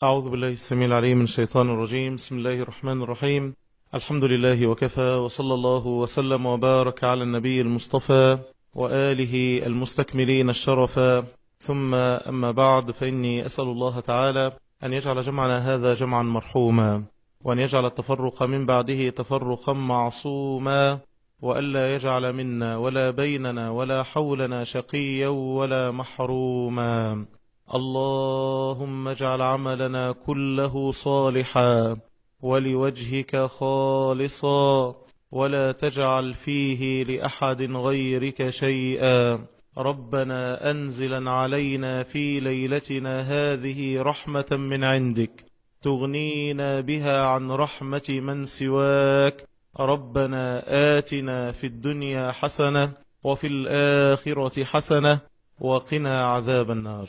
أعوذ بالله السميع العليم من الشيطان الرجيم بسم الله الرحمن الرحيم الحمد لله وكفى وصلى الله وسلم وبارك على النبي المصطفى وآله المستكملين الشرفا ثم أما بعد فإني أسأل الله تعالى أن يجعل جمعنا هذا جمعا مرحوما وأن يجعل التفرق من بعده تفرقا معصوما وألا يجعل منا ولا بيننا ولا حولنا شقيا ولا محروما اللهم اجعل عملنا كله صالحا ولوجهك خالصا ولا تجعل فيه لأحد غيرك شيئا ربنا أنزلا علينا في ليلتنا هذه رحمة من عندك تغنينا بها عن رحمة من سواك ربنا آتنا في الدنيا حسنة وفي الآخرة حسنة وقنا عذاب النار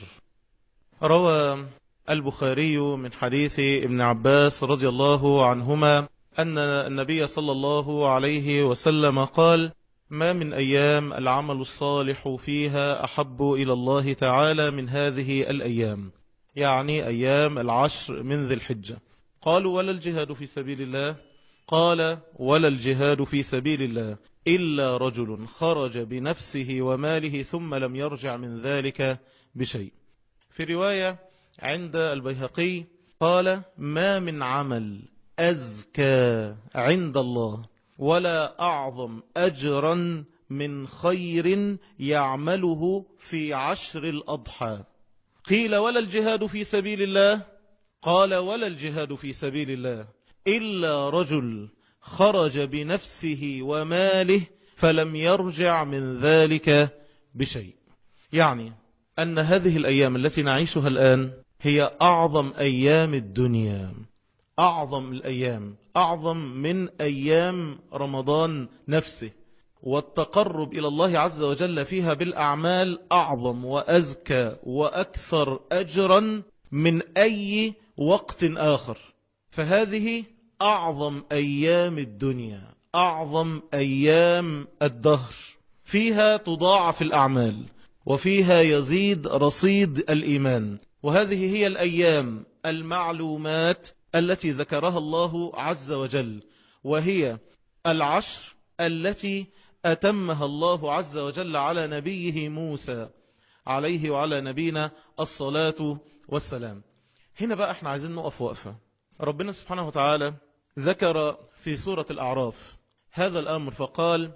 روى البخاري من حديث ابن عباس رضي الله عنهما أن النبي صلى الله عليه وسلم قال ما من أيام العمل الصالح فيها أحب إلى الله تعالى من هذه الأيام يعني أيام العشر من ذي الحجة قالوا ولا الجهاد في سبيل الله قال ولا الجهاد في سبيل الله إلا رجل خرج بنفسه وماله ثم لم يرجع من ذلك بشيء في رواية عند البيهقي قال ما من عمل أزكى عند الله ولا أعظم أجرا من خير يعمله في عشر الأضحى قيل ولا الجهاد في سبيل الله قال ولا الجهاد في سبيل الله إلا رجل خرج بنفسه وماله فلم يرجع من ذلك بشيء يعني أن هذه الأيام التي نعيشها الآن هي أعظم أيام الدنيا أعظم الأيام أعظم من أيام رمضان نفسه والتقرب إلى الله عز وجل فيها بالأعمال أعظم وأزكى وأكثر أجرا من أي وقت آخر فهذه أعظم أيام الدنيا أعظم أيام الدهر فيها تضاعف الأعمال وفيها يزيد رصيد الإيمان وهذه هي الأيام المعلومات التي ذكرها الله عز وجل وهي العشر التي أتمها الله عز وجل على نبيه موسى عليه وعلى نبينا الصلاة والسلام هنا بقى احنا عايزين نقف وقفة ربنا سبحانه وتعالى ذكر في سورة الأعراف هذا الأمر فقال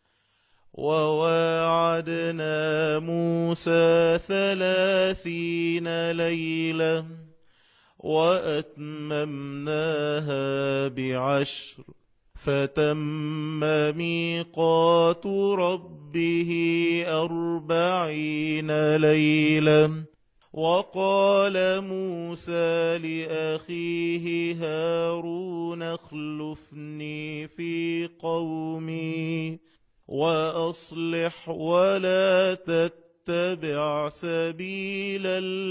وواعدنا موسى ثلاثين ليلة وأتممناها بعشر فتم ميقات ربه أربعين ليلة وقال موسى لأخيه هارون اخلفني في قومي وأصلح ولا تتبع سبيل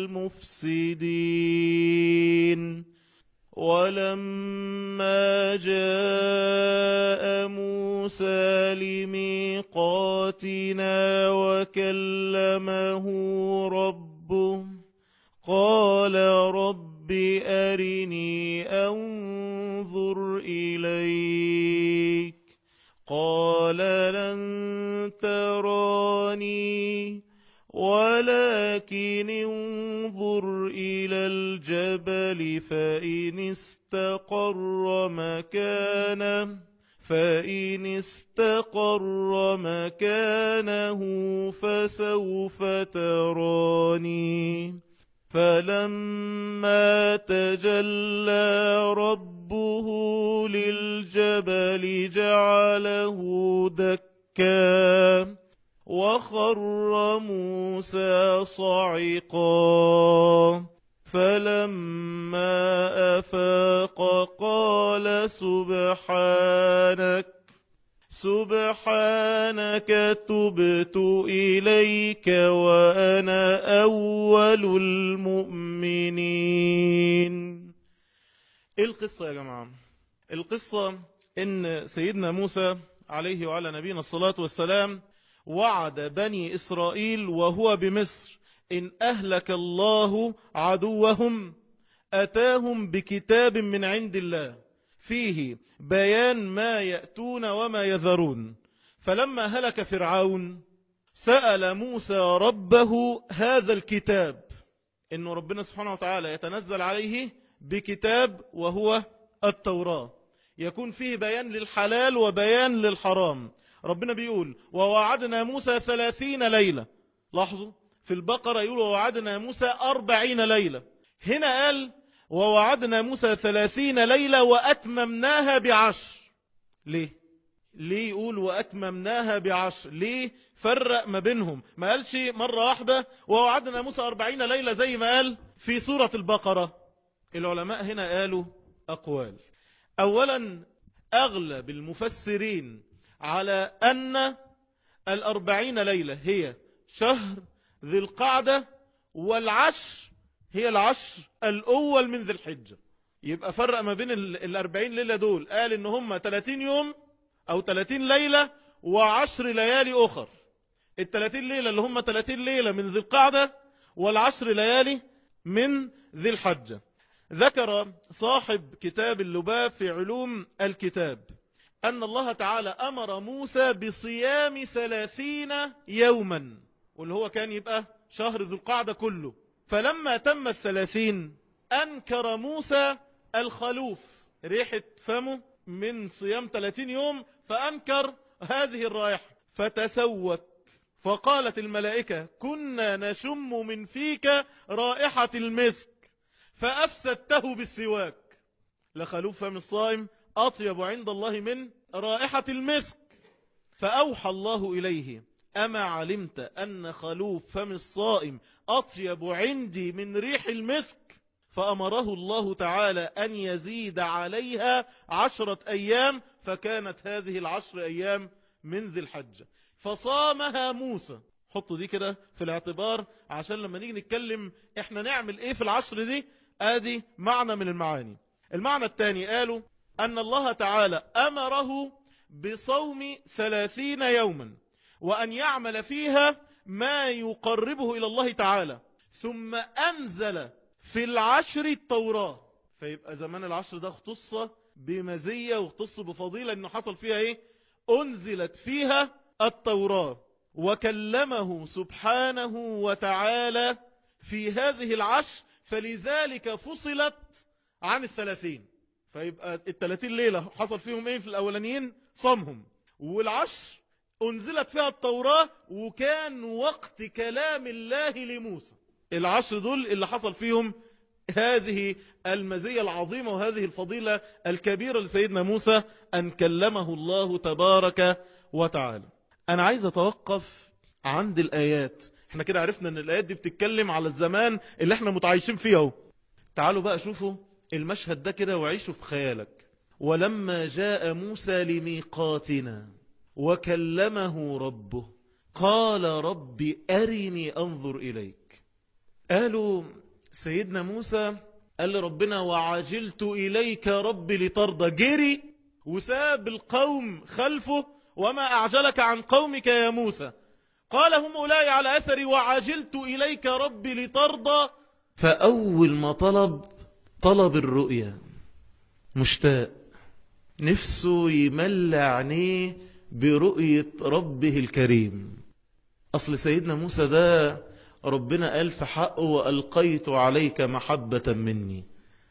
المفسدين ولما جاء موسى لميقاتنا وكلمه ربه قال رب أرني أنظر إليك قال لن تراني ولكن انظر إلى الجبل فإن استقر مكانه فإن استقر مكانه فسوف تراني فلما تجلى ربه للجبل جعله دكا وخر موسى صعقا فلما أفاق قال سبحانك سبحانك تبت إليك وأنا أول المؤمنين إيه القصة يا جماعة القصة إن سيدنا موسى عليه وعلى نبينا الصلاة والسلام وعد بني إسرائيل وهو بمصر إن أهلك الله عدوهم أتاهم بكتاب من عند الله فيه بيان ما يأتون وما يذرون فلما هلك فرعون سأل موسى ربه هذا الكتاب إن ربنا سبحانه وتعالى يتنزل عليه بكتاب وهو التوراة يكون فيه بيان للحلال وبيان للحرام ربنا بيقول ووعدنا موسى ثلاثين ليلة لاحظوا في البقرة يقول ووعدنا موسى أربعين ليلة هنا قال ووعدنا موسى ثلاثين ليلة وأتممناها بعشر ليه ليه يقول وأتممناها بعشر ليه فرق ما بينهم ما قالش مرة واحدة ووعدنا موسى أربعين ليلة زي ما قال في سورة البقرة العلماء هنا قالوا أقوال أولا أغلب المفسرين على أن الأربعين ليلة هي شهر ذي القعدة والعشر هي العشر الأول من ذي الحجة يبقى فرق ما بين الأربعين ليلة دول قال إن هم 30 يوم أو 30 ليلة وعشر ليالي أخر الثلاثين ليلة اللي هم 30 ليلة من ذي القعدة والعشر ليالي من ذي الحجة ذكر صاحب كتاب اللباب في علوم الكتاب أن الله تعالى أمر موسى بصيام ثلاثين يوما واللي هو كان يبقى شهر ذو القعدة كله فلما تم الثلاثين أنكر موسى الخلوف ريحة فمه من صيام 30 يوم فأنكر هذه الرائحة فتسوك فقالت الملائكة كنا نشم من فيك رائحة المسك فأفسدته بالسواك لخلوف فم الصائم أطيب عند الله من رائحة المسك فأوحى الله إليه أما علمت أن خلوف فم الصائم أطيب عندي من ريح المسك فأمره الله تعالى أن يزيد عليها عشرة أيام فكانت هذه العشر أيام من ذي الحجة فصامها موسى حطوا دي كده في الاعتبار عشان لما نيجي نتكلم احنا نعمل ايه في العشر دي ادي معنى من المعاني المعنى الثاني قالوا ان الله تعالى امره بصوم ثلاثين يوما وان يعمل فيها ما يقربه الى الله تعالى ثم انزل في العشر التوراة فيبقى زمان العشر ده اختص بمزية واختص بفضيلة انه حصل فيها ايه انزلت فيها التوراة وكلمه سبحانه وتعالى في هذه العشر فلذلك فصلت عن الثلاثين فيبقى الثلاثين ليلة حصل فيهم ايه في الاولانيين صمهم والعشر انزلت فيها التوراة وكان وقت كلام الله لموسى العشر دول اللي حصل فيهم هذه المزية العظيمة وهذه الفضيلة الكبيرة لسيدنا موسى أن كلمه الله تبارك وتعالى أنا عايز أتوقف عند الآيات احنا كده عرفنا أن الآيات دي بتتكلم على الزمان اللي احنا متعايشين فيه اهو تعالوا بقى شوفوا المشهد ده كده وعيشوا في خيالك ولما جاء موسى لميقاتنا وكلمه ربه قال رب أرني أنظر إليك قالوا سيدنا موسى قال لربنا وعجلت إليك رب لترضى جري وساب القوم خلفه وما أعجلك عن قومك يا موسى قال هم أولئي على أثري وعجلت إليك رب لترضى فأول ما طلب طلب الرؤيا مشتاق نفسه يملى عينيه برؤية ربه الكريم أصل سيدنا موسى ده ربنا قال في حقه وألقيت عليك محبة مني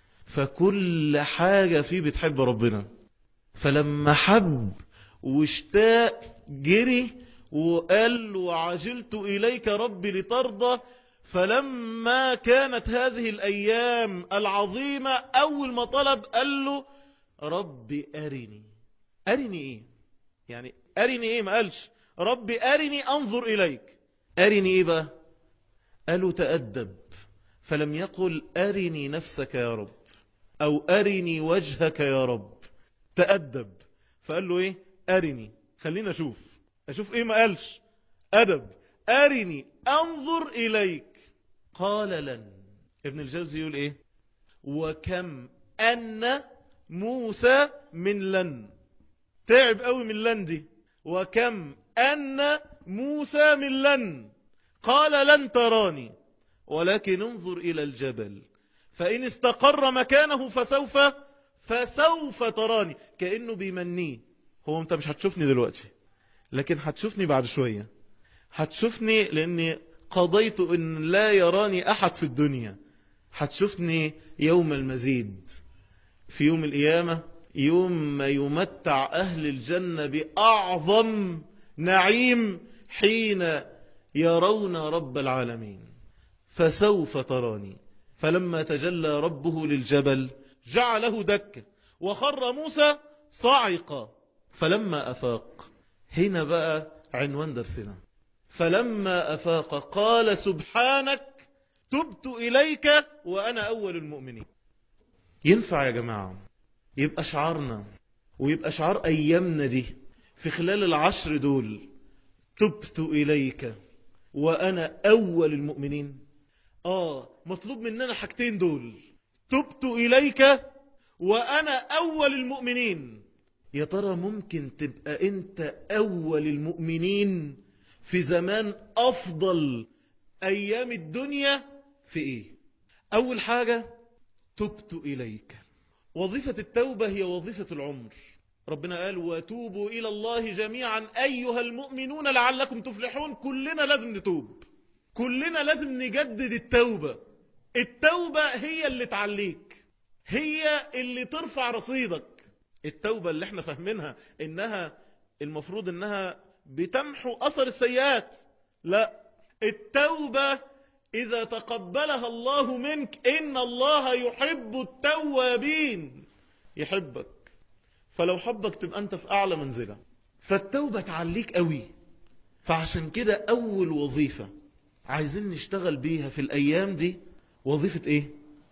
فكل حاجة فيه بتحب ربنا فلما حب واشتاق جري وقال وعجلت إليك ربي لترضى فلما كانت هذه الأيام العظيمة أول ما طلب قال له ربي أرني أرني إيه يعني أرني إيه ما قالش ربي أرني أنظر إليك أرني إيه بقى قالوا تأدب فلم يقل أرني نفسك يا رب أو أرني وجهك يا رب تأدب فقال له إيه أرني خلينا أشوف أشوف إيه ما قالش أدب أرني أنظر إليك قال لن ابن الجوزي يقول إيه وكم أن موسى من لن تعب قوي من لن دي وكم أن موسى من لن قال لن تراني ولكن انظر إلى الجبل فإن استقر مكانه فسوف فسوف تراني كأنه بيمنيه هو انت مش هتشوفني دلوقتي لكن هتشوفني بعد شوية هتشوفني لأني قضيت أن لا يراني أحد في الدنيا هتشوفني يوم المزيد في يوم القيامة يوم ما يمتع أهل الجنة بأعظم نعيم حين يرون رب العالمين فسوف تراني فلما تجلى ربه للجبل جعله دكا وخر موسى صعقا فلما أفاق هنا بقى عنوان درسنا فلما أفاق قال سبحانك تبت إليك وأنا أول المؤمنين ينفع يا جماعة يبقى شعارنا ويبقى شعار أيامنا دي في خلال العشر دول تبت إليك وأنا أول المؤمنين آه مطلوب مننا حاجتين دول تبت إليك وأنا أول المؤمنين يا ترى ممكن تبقى أنت أول المؤمنين في زمان أفضل أيام الدنيا في إيه أول حاجة تبت إليك وظيفة التوبة هي وظيفة العمر ربنا قال وتوبوا إلى الله جميعا أيها المؤمنون لعلكم تفلحون كلنا لازم نتوب كلنا لازم نجدد التوبة التوبة هي اللي تعليك هي اللي ترفع رصيدك التوبة اللي احنا فاهمينها انها المفروض انها بتمحو اثر السيئات لا التوبة اذا تقبلها الله منك ان الله يحب التوابين يحبك فلو حبك تبقى انت في اعلى منزلة فالتوبة تعليك قوي فعشان كده اول وظيفة عايزين نشتغل بيها في الايام دي وظيفة ايه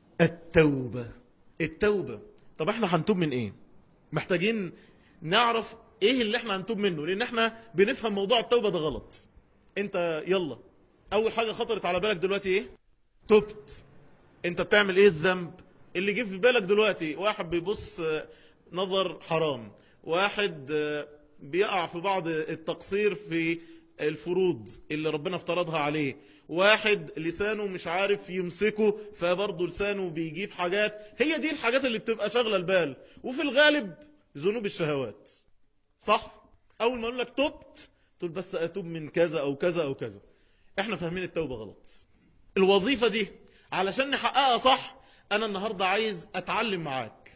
التوبة التوبة طب احنا هنتوب من ايه محتاجين نعرف ايه اللي احنا هنتوب منه لان احنا بنفهم موضوع التوبة ده غلط انت يلا اول حاجة خطرت على بالك دلوقتي ايه تبت انت بتعمل ايه الذنب اللي جه في بالك دلوقتي واحد بيبص نظر حرام واحد بيقع في بعض التقصير في الفروض اللي ربنا افترضها عليه واحد لسانه مش عارف يمسكه فبرضه لسانه بيجيب حاجات هي دي الحاجات اللي بتبقى شغلة البال وفي الغالب ذنوب الشهوات صح اول ما اقول لك تبت تقول بس اتوب من كذا او كذا او كذا احنا فاهمين التوبة غلط الوظيفة دي علشان نحققها صح انا النهاردة عايز اتعلم معاك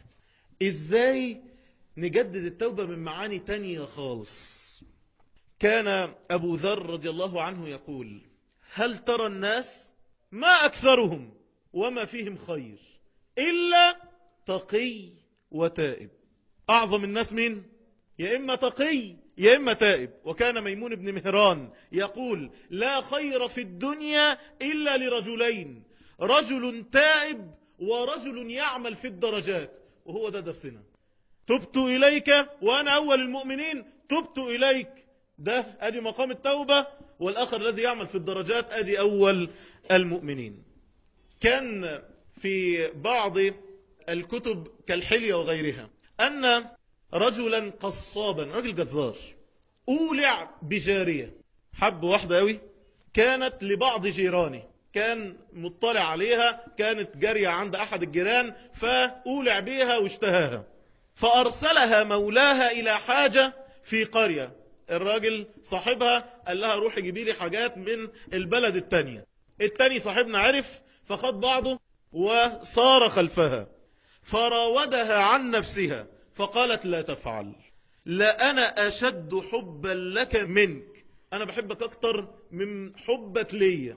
ازاي نجدد التوبة من معاني تانية خالص كان أبو ذر رضي الله عنه يقول هل ترى الناس ما أكثرهم وما فيهم خير إلا تقي وتائب أعظم الناس مين يا إما تقي يا إما تائب وكان ميمون بن مهران يقول لا خير في الدنيا إلا لرجلين رجل تائب ورجل يعمل في الدرجات وهو ده درسنا تبت إليك وأنا أول المؤمنين تبت إليك ده أدي مقام التوبة والآخر الذي يعمل في الدرجات أدي أول المؤمنين كان في بعض الكتب كالحلية وغيرها أن رجلا قصابا رجل جزار أولع بجارية حب واحدة أوي كانت لبعض جيرانه كان مطلع عليها كانت جارية عند أحد الجيران فأولع بيها واشتهاها فأرسلها مولاها إلى حاجة في قرية الراجل صاحبها قال لها روحي جيبي لي حاجات من البلد التانية التاني صاحبنا عرف فخد بعضه وصار خلفها فراودها عن نفسها فقالت لا تفعل لا أنا أشد حبا لك منك أنا بحبك أكتر من حبك ليا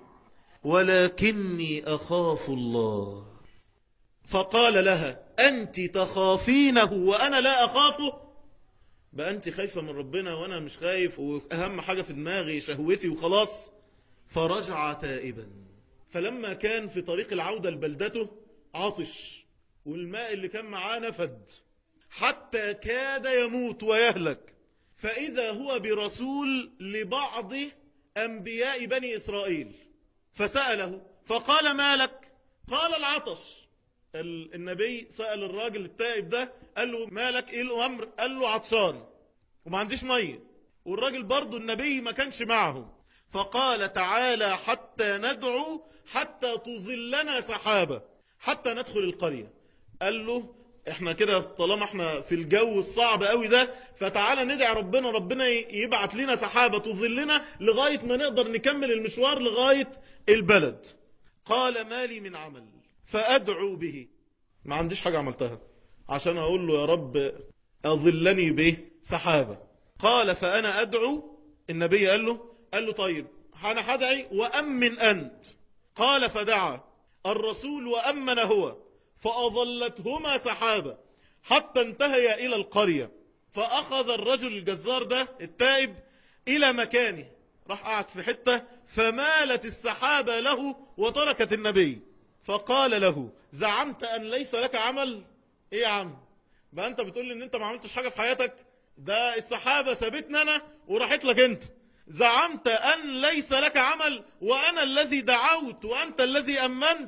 ولكني أخاف الله فقال لها أنت تخافينه وأنا لا أخافه بقى أنت خايفة من ربنا وأنا مش خايف وأهم حاجة في دماغي شهوتي وخلاص فرجع تائبا فلما كان في طريق العودة لبلدته عطش والماء اللي كان معاه نفد حتى كاد يموت ويهلك فإذا هو برسول لبعض أنبياء بني إسرائيل فسأله فقال ما لك قال العطش النبي سأل الراجل التائب ده قال له مالك ايه الامر قال له عطشان وما عنديش مية والراجل برضو النبي ما كانش معه فقال تعالى حتى ندعو حتى تظلنا سحابة حتى ندخل القرية قال له احنا كده طالما احنا في الجو الصعب قوي ده فتعالى ندعي ربنا ربنا يبعت لنا سحابة تظلنا لغاية ما نقدر نكمل المشوار لغاية البلد قال ما لي من عمل فأدعو به ما عنديش حاجة عملتها عشان أقول له يا رب أظلني به سحابة قال فأنا أدعو النبي قال له قال له طيب أنا هدعي وأمن أنت قال فدعا الرسول وأمن هو فأظلتهما سحابة حتى انتهي إلى القرية فأخذ الرجل الجزار ده التائب إلى مكانه راح قعد في حتة فمالت السحابة له وتركت النبي فقال له زعمت أن ليس لك عمل إيه يا عم بقى أنت بتقول لي أن أنت ما عملتش حاجة في حياتك ده السحابة سابتنا أنا وراحت لك أنت زعمت أن ليس لك عمل وأنا الذي دعوت وأنت الذي أمنت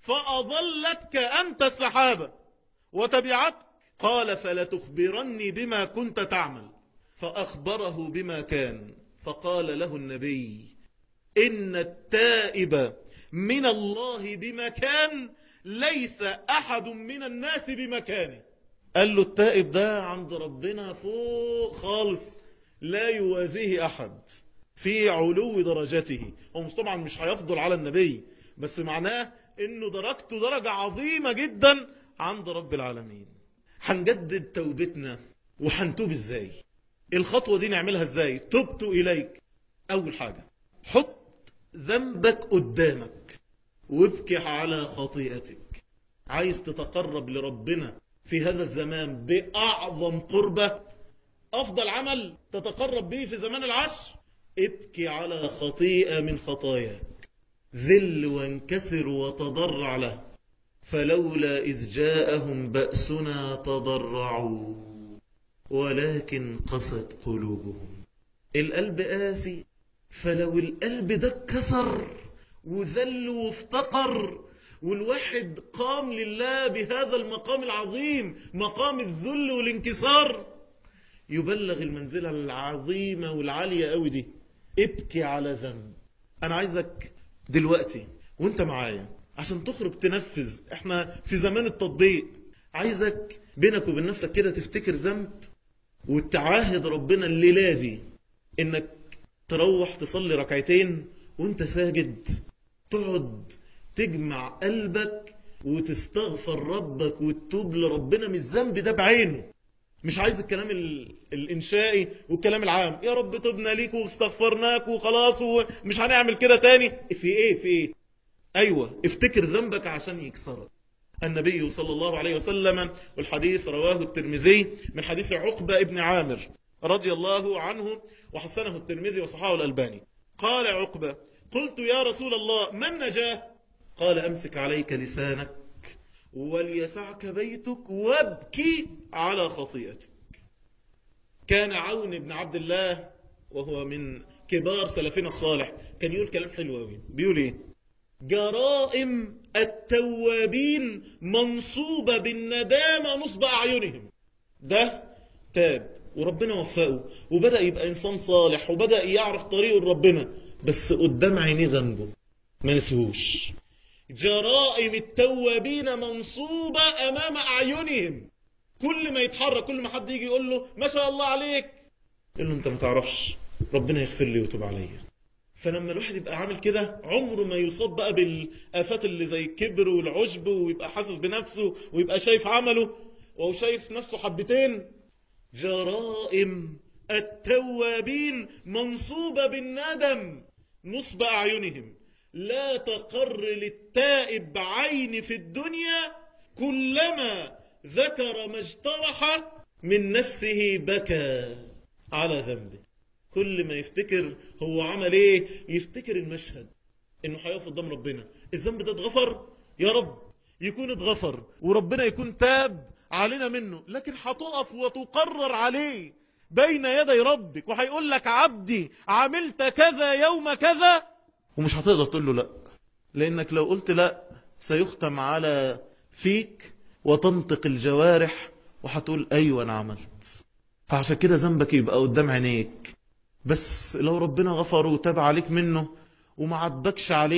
فأضلتك أنت السحابة وتبعتك قال فلتخبرني بما كنت تعمل فأخبره بما كان فقال له النبي إن التائب من الله بمكان ليس أحد من الناس بمكانه قال له التائب ده عند ربنا فوق خالص لا يوازيه أحد في علو درجته هو مش طبعا مش هيفضل على النبي بس معناه انه درجته درجة عظيمة جدا عند رب العالمين هنجدد توبتنا وهنتوب ازاي الخطوة دي نعملها ازاي تبت اليك اول حاجة حط ذنبك قدامك وابكي على خطيئتك عايز تتقرب لربنا في هذا الزمان بأعظم قربة أفضل عمل تتقرب به في زمان العشر ابكي على خطيئة من خطاياك ذل وانكسر وتضرع له فلولا إذ جاءهم بأسنا تضرعوا ولكن قست قلوبهم القلب قاسي فلو القلب ده اتكسر وذل وافتقر والواحد قام لله بهذا المقام العظيم مقام الذل والانكسار يبلغ المنزلة العظيمة والعالية قوي دي ابكي على ذنب انا عايزك دلوقتي وانت معايا عشان تخرج تنفذ احنا في زمان التطبيق عايزك بينك وبين نفسك كده تفتكر ذنب وتعاهد ربنا الليلة دي انك تروح تصلي ركعتين وانت ساجد تقعد تجمع قلبك وتستغفر ربك وتتوب لربنا من الذنب ده بعينه مش عايز الكلام الانشائي والكلام العام يا رب تبنا ليك واستغفرناك وخلاص ومش هنعمل كده تاني في ايه في ايه ايوه افتكر ذنبك عشان يكسرك النبي صلى الله عليه وسلم والحديث رواه الترمذي من حديث عقبة ابن عامر رضي الله عنه وحسنه الترمذي وصححه الألباني قال عقبة قلت يا رسول الله من نجاه قال أمسك عليك لسانك وليسعك بيتك وابكي على خطيئتك كان عون بن عبد الله وهو من كبار سلفنا الصالح كان يقول كلام حلو قوي بيقول ايه جرائم التوابين منصوبة بالندامة نصب أعينهم ده تاب وربنا وفقه وبدأ يبقى إنسان صالح وبدأ يعرف طريقه لربنا بس قدام عينيه ذنبه ما نسوش جرائم التوابين منصوبة أمام أعينهم كل ما يتحرك كل ما حد يجي يقول له ما شاء الله عليك يقول له أنت ما تعرفش ربنا يغفر لي وتوب عليا فلما الواحد يبقى عامل كده عمره ما يصاب بقى بالآفات اللي زي الكبر والعجب ويبقى حاسس بنفسه ويبقى شايف عمله وهو شايف نفسه حبتين جرائم التوابين منصوبة بالندم نصب أعينهم لا تقر للتائب عين في الدنيا كلما ذكر ما اجترح من نفسه بكى على ذنبه كل ما يفتكر هو عمل ايه يفتكر المشهد انه هيقف قدام ربنا الذنب ده اتغفر يا رب يكون اتغفر وربنا يكون تاب علينا منه لكن هتقف وتقرر عليه بين يدي ربك وهيقول لك عبدي عملت كذا يوم كذا ومش هتقدر تقول له لا لانك لو قلت لا سيختم على فيك وتنطق الجوارح وهتقول ايوه انا عملت فعشان كده ذنبك يبقى قدام عينيك بس لو ربنا غفر وتاب عليك منه وما عبكش عليه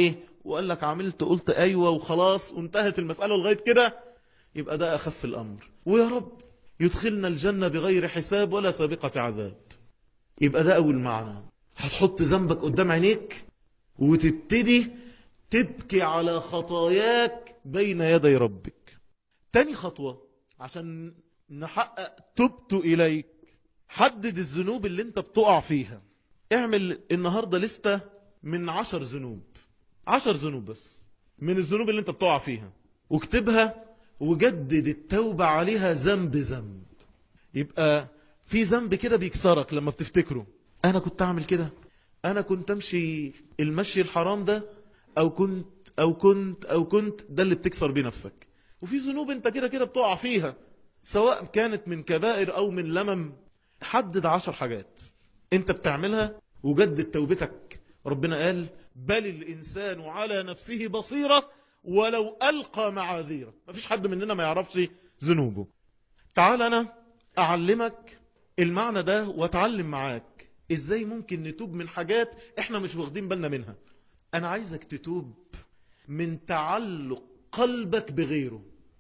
وقال لك عملت قلت ايوه وخلاص وانتهت المسألة لغاية كده يبقى ده اخف الامر ويا رب يدخلنا الجنة بغير حساب ولا سابقة عذاب يبقى ده اول معنى هتحط ذنبك قدام عينيك وتبتدي تبكي على خطاياك بين يدي ربك تاني خطوة عشان نحقق تبت إليك حدد الذنوب اللي انت بتقع فيها اعمل النهاردة لستة من عشر ذنوب عشر ذنوب بس من الذنوب اللي انت بتقع فيها واكتبها وجدد التوبة عليها ذنب ذنب يبقى في ذنب كده بيكسرك لما بتفتكره انا كنت اعمل كده انا كنت امشي المشي الحرام ده او كنت او كنت او كنت ده اللي بتكسر بيه نفسك وفي ذنوب انت كده كده بتقع فيها سواء كانت من كبائر او من لمم حدد عشر حاجات انت بتعملها وجدد توبتك ربنا قال بل الانسان على نفسه بصيرة ولو القى معاذيره مفيش حد مننا ما يعرفش ذنوبه تعال انا اعلمك المعنى ده واتعلم معاك ازاي ممكن نتوب من حاجات احنا مش واخدين بالنا منها انا عايزك تتوب من تعلق قلبك بغيره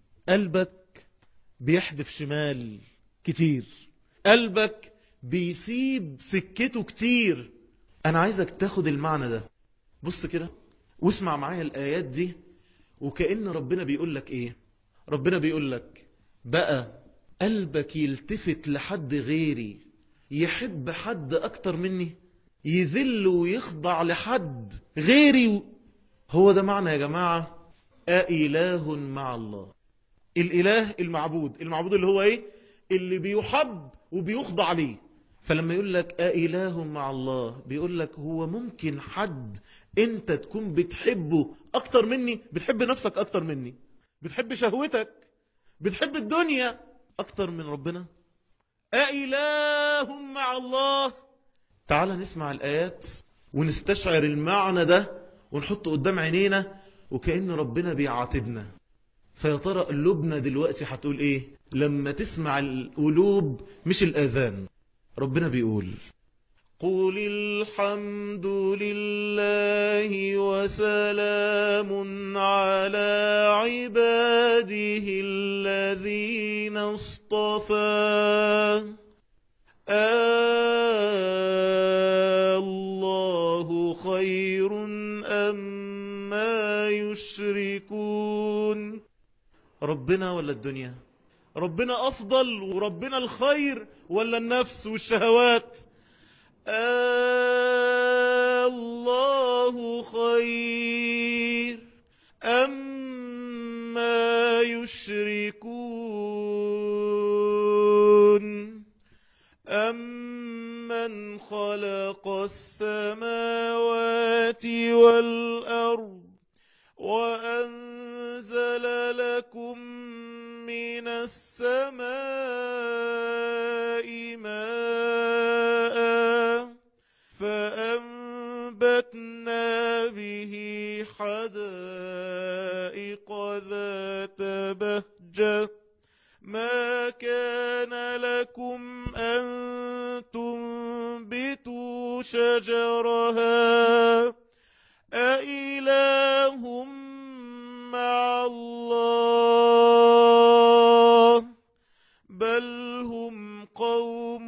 قلبك بيحدف شمال كتير قلبك بيسيب سكته كتير انا عايزك تاخد المعنى ده بص كده واسمع معايا الايات دي وكأن ربنا بيقول لك ايه ربنا بيقول لك بقى قلبك يلتفت لحد غيري يحب حد اكتر مني يذل ويخضع لحد غيري هو ده معنى يا جماعة أإله مع الله الإله المعبود المعبود اللي هو ايه اللي بيحب وبيخضع ليه فلما يقول لك أإله مع الله بيقول لك هو ممكن حد انت تكون بتحبه اكتر مني بتحب نفسك اكتر مني بتحب شهوتك بتحب الدنيا اكتر من ربنا أإله مع الله تعال نسمع الآيات ونستشعر المعنى ده ونحطه قدام عينينا وكأن ربنا بيعاتبنا فيا ترى قلوبنا دلوقتي هتقول ايه لما تسمع القلوب مش الآذان ربنا بيقول قل الحمد لله وسلام على عباده الذين اصطفى الله خير أما يشركون ربنا ولا الدنيا ربنا أفضل وربنا الخير ولا النفس والشهوات الله خير أما يشركون أمن خلق السماوات والأرض وأنزل لكم من السماء ماء فأنبتنا به حدائق ذات بهجة ما كان لكم أن تنبتوا شجرها أإله مع الله بل هم قوم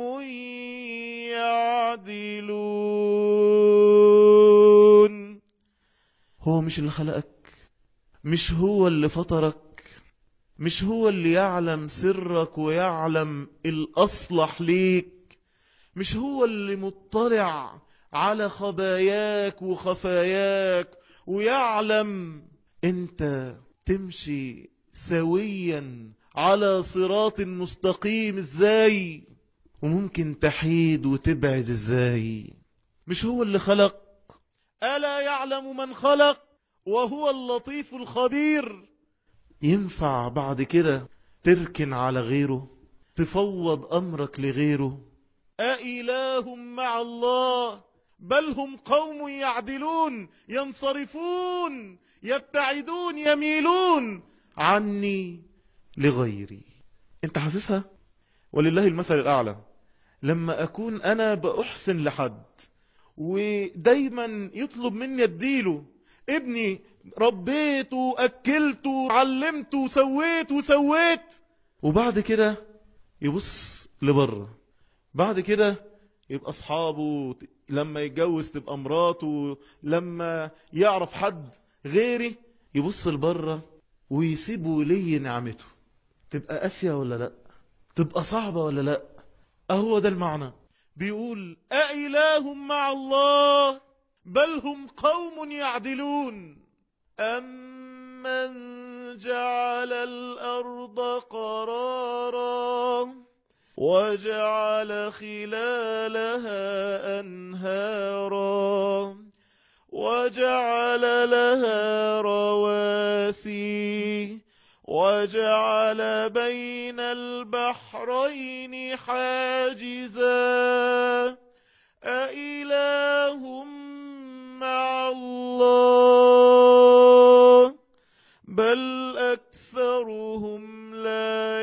يعدلون هو مش اللي خلقك مش هو اللي فطرك مش هو اللي يعلم سرك ويعلم الأصلح ليك مش هو اللي مطلع على خباياك وخفاياك ويعلم انت تمشي سويا على صراط مستقيم ازاي وممكن تحيد وتبعد ازاي مش هو اللي خلق ألا يعلم من خلق وهو اللطيف الخبير ينفع بعد كده تركن على غيره تفوض أمرك لغيره أإله مع الله بل هم قوم يعدلون ينصرفون يبتعدون يميلون عني لغيري انت حاسسها ولله المثل الأعلى لما أكون أنا بأحسن لحد ودايما يطلب مني اديله ابني ربيته أكلته علمته سويت وسويت وبعد كده يبص لبره بعد كده يبقى اصحابه لما يتجوز تبقى مراته لما يعرف حد غيري يبص لبره ويسيبه لي نعمته تبقى قاسية ولا لا تبقى صعبة ولا لا اهو ده المعنى بيقول أإله مع الله بل هم قوم يعدلون أمن جعل الأرض قرارا وجعل خلالها أنهارا وجعل لها رواسي وجعل بين البحرين حاجزا أإله مع الله بل أكثرهم لا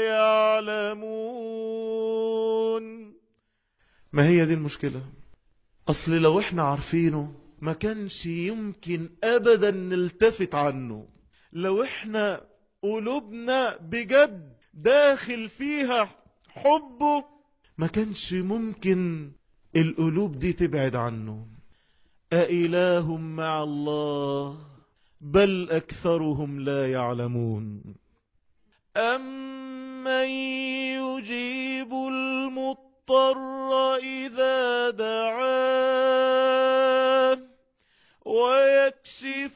يعلمون ما هي دي المشكلة أصل لو احنا عارفينه ما كانش يمكن أبدا نلتفت عنه لو احنا قلوبنا بجد داخل فيها حبه ما كانش ممكن القلوب دي تبعد عنه أإله مع الله بل أكثرهم لا يعلمون أمن يجيب المضطر إذا دعاه ويكشف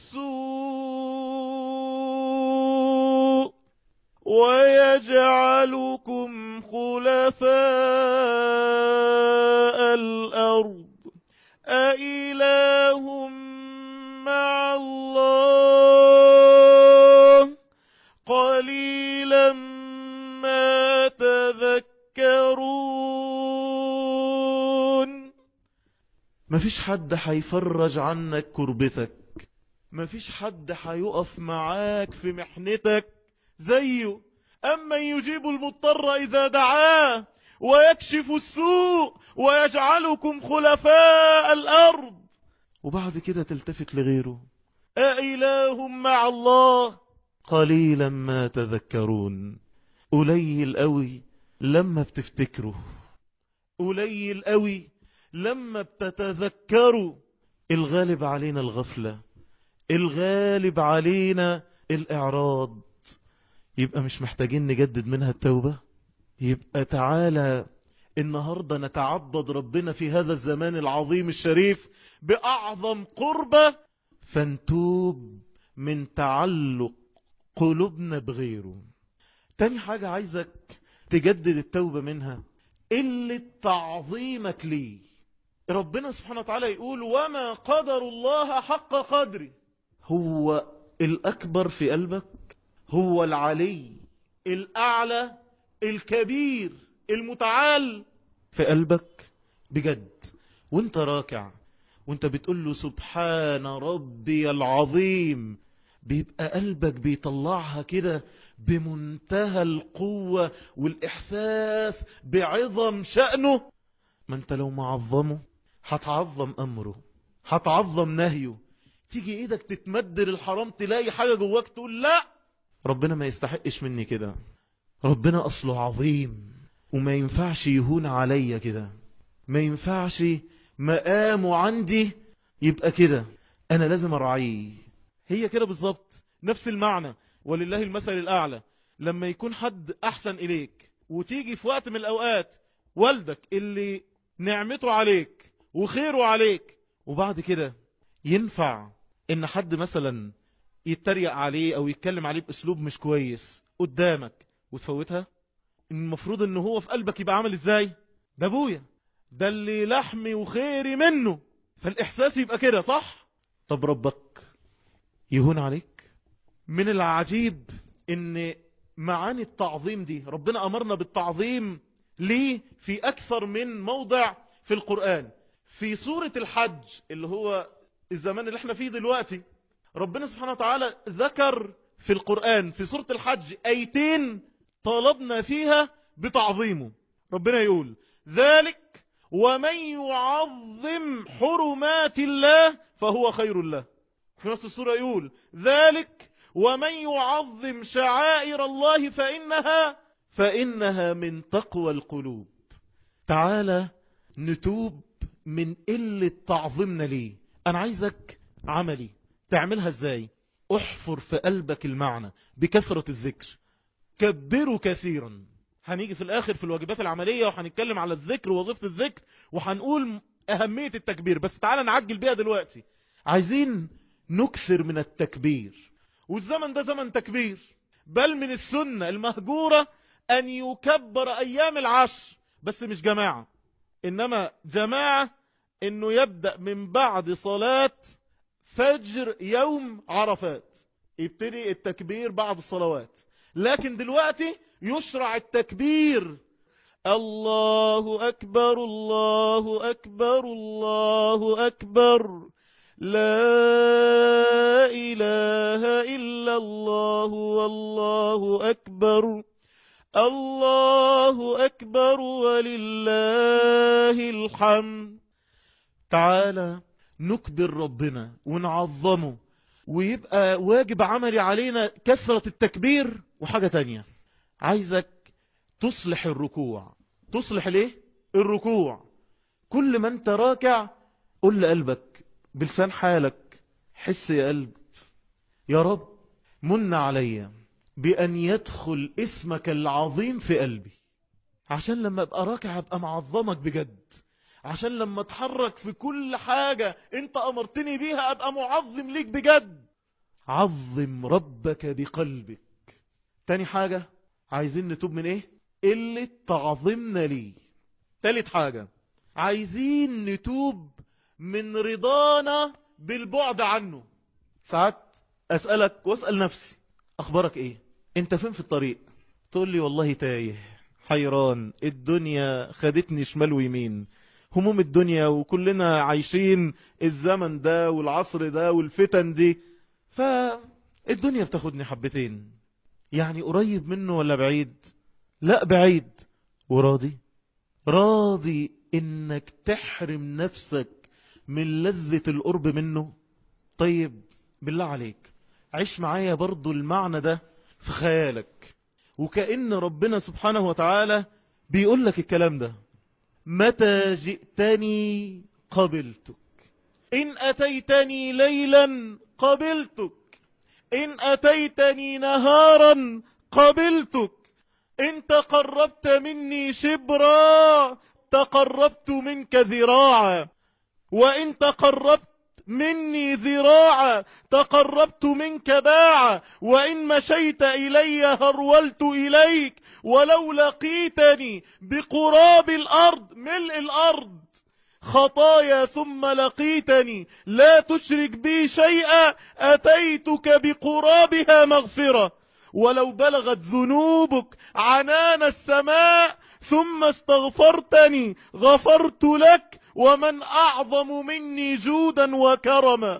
السوء ويجعلكم خلفاء الأرض أإله مع الله قليلا ما تذكرون مفيش حد هيفرج عنك كربتك مفيش حد هيقف معاك في محنتك زيه أما يجيب المضطر إذا دعاه ويكشف السوء ويجعلكم خلفاء الأرض وبعد كده تلتفت لغيره أإله مع الله قليلا ما تذكرون قليل قوي لما بتفتكروا قليل قوي لما بتتذكروا الغالب علينا الغفلة الغالب علينا الإعراض يبقى مش محتاجين نجدد منها التوبة يبقى تعالى النهاردة نتعبد ربنا في هذا الزمان العظيم الشريف بأعظم قربة فانتوب من تعلق قلوبنا بغيره تاني حاجة عايزك تجدد التوبة منها قلة تعظيمك ليه ربنا سبحانه وتعالى يقول وما قدر الله حق قدره هو الأكبر في قلبك هو العلي الأعلى الكبير المتعال في قلبك بجد وانت راكع وانت بتقول له سبحان ربي العظيم بيبقى قلبك بيطلعها كده بمنتهى القوة والإحساس بعظم شأنه ما انت لو معظمه هتعظم أمره هتعظم نهيه تيجي ايدك تتمدر الحرام تلاقي حاجة جواك تقول لا ربنا ما يستحقش مني كده ربنا أصله عظيم وما ينفعش يهون عليا كده ما ينفعش مقامه عندي يبقى كده أنا لازم أرعيه هي كده بالظبط نفس المعنى ولله المثل الأعلى لما يكون حد أحسن إليك وتيجي في وقت من الأوقات والدك اللي نعمته عليك وخيره عليك وبعد كده ينفع إن حد مثلا يتريق عليه أو يتكلم عليه بأسلوب مش كويس قدامك وتفوتها المفروض ان هو في قلبك يبقى عامل ازاي ده ابويا ده اللي لحمي وخيري منه فالاحساس يبقى كده صح طب ربك يهون عليك من العجيب ان معاني التعظيم دي ربنا امرنا بالتعظيم ليه في اكثر من موضع في القرآن في سورة الحج اللي هو الزمان اللي احنا فيه دلوقتي ربنا سبحانه وتعالى ذكر في القرآن في سورة الحج ايتين طالبنا فيها بتعظيمه ربنا يقول ذلك ومن يعظم حرمات الله فهو خير له في نص السورة يقول ذلك ومن يعظم شعائر الله فإنها فإنها من تقوى القلوب تعالى نتوب من قلة تعظيمنا ليه أنا عايزك عملي تعملها ازاي احفر في قلبك المعنى بكثرة الذكر كبره كثيرا هنيجي في الاخر في الواجبات العملية وهنتكلم على الذكر ووظيفة الذكر وهنقول اهمية التكبير بس تعالى نعجل بيها دلوقتي عايزين نكثر من التكبير والزمن ده زمن تكبير بل من السنة المهجورة ان يكبر ايام العشر بس مش جماعة انما جماعة انه يبدأ من بعد صلاة فجر يوم عرفات يبتدي التكبير بعد الصلوات لكن دلوقتي يشرع التكبير الله أكبر الله أكبر الله أكبر لا إله إلا الله والله أكبر الله أكبر ولله الحمد تعالى نكبر ربنا ونعظمه ويبقى واجب عملي علينا كثرة التكبير وحاجة تانية عايزك تصلح الركوع تصلح ليه الركوع كل ما انت راكع قل لقلبك بلسان حالك حس يا قلب يا رب من علي بأن يدخل اسمك العظيم في قلبي عشان لما ابقى راكع ابقى معظمك بجد عشان لما اتحرك في كل حاجة انت امرتني بيها ابقى معظم ليك بجد عظم ربك بقلبك تاني حاجة عايزين نتوب من ايه قلة تعظمنا ليه تالت حاجة عايزين نتوب من رضانا بالبعد عنه ساعات اسألك واسأل نفسي اخبارك ايه انت فين في الطريق تقول لي والله تايه حيران الدنيا خدتني شمال ويمين هموم الدنيا وكلنا عايشين الزمن ده والعصر ده والفتن دي فالدنيا بتاخدني حبتين يعني قريب منه ولا بعيد لا بعيد وراضي راضي انك تحرم نفسك من لذة القرب منه طيب بالله عليك عيش معايا برضو المعنى ده في خيالك وكأن ربنا سبحانه وتعالى بيقول لك الكلام ده متى جئتني قبلتك إن أتيتني ليلا قبلتك إن أتيتني نهارا قبلتك إن تقربت مني شبرا تقربت منك ذراعا وإن تقربت مني ذراعا تقربت منك باعا وإن مشيت إلي هرولت إليك ولو لقيتني بقراب الأرض ملء الأرض خطايا ثم لقيتني لا تشرك بي شيئا أتيتك بقرابها مغفرة ولو بلغت ذنوبك عنان السماء ثم استغفرتني غفرت لك ومن أعظم مني جودا وكرما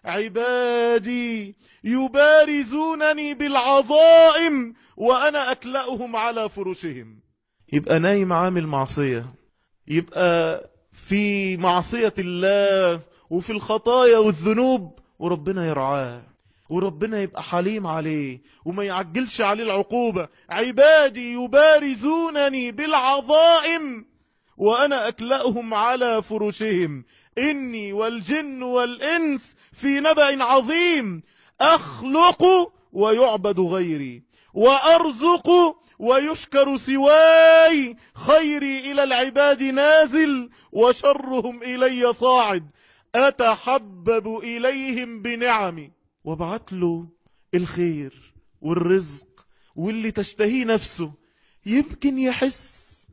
عبادي يبارزونني بالعظائم وأنا أكلأهم على فرشهم يبقى نايم عامل معصية يبقى في معصية الله وفي الخطايا والذنوب وربنا يرعاه وربنا يبقى حليم عليه وما يعجلش عليه العقوبة عبادي يبارزونني بالعظائم وأنا أكلأهم على فرشهم إني والجن والإنس في نبأ عظيم أخلق ويعبد غيري وأرزق ويشكر سواي خيري إلى العباد نازل وشرهم إلي صاعد أتحبب إليهم بنعمي وابعت له الخير والرزق واللي تشتهيه نفسه يمكن يحس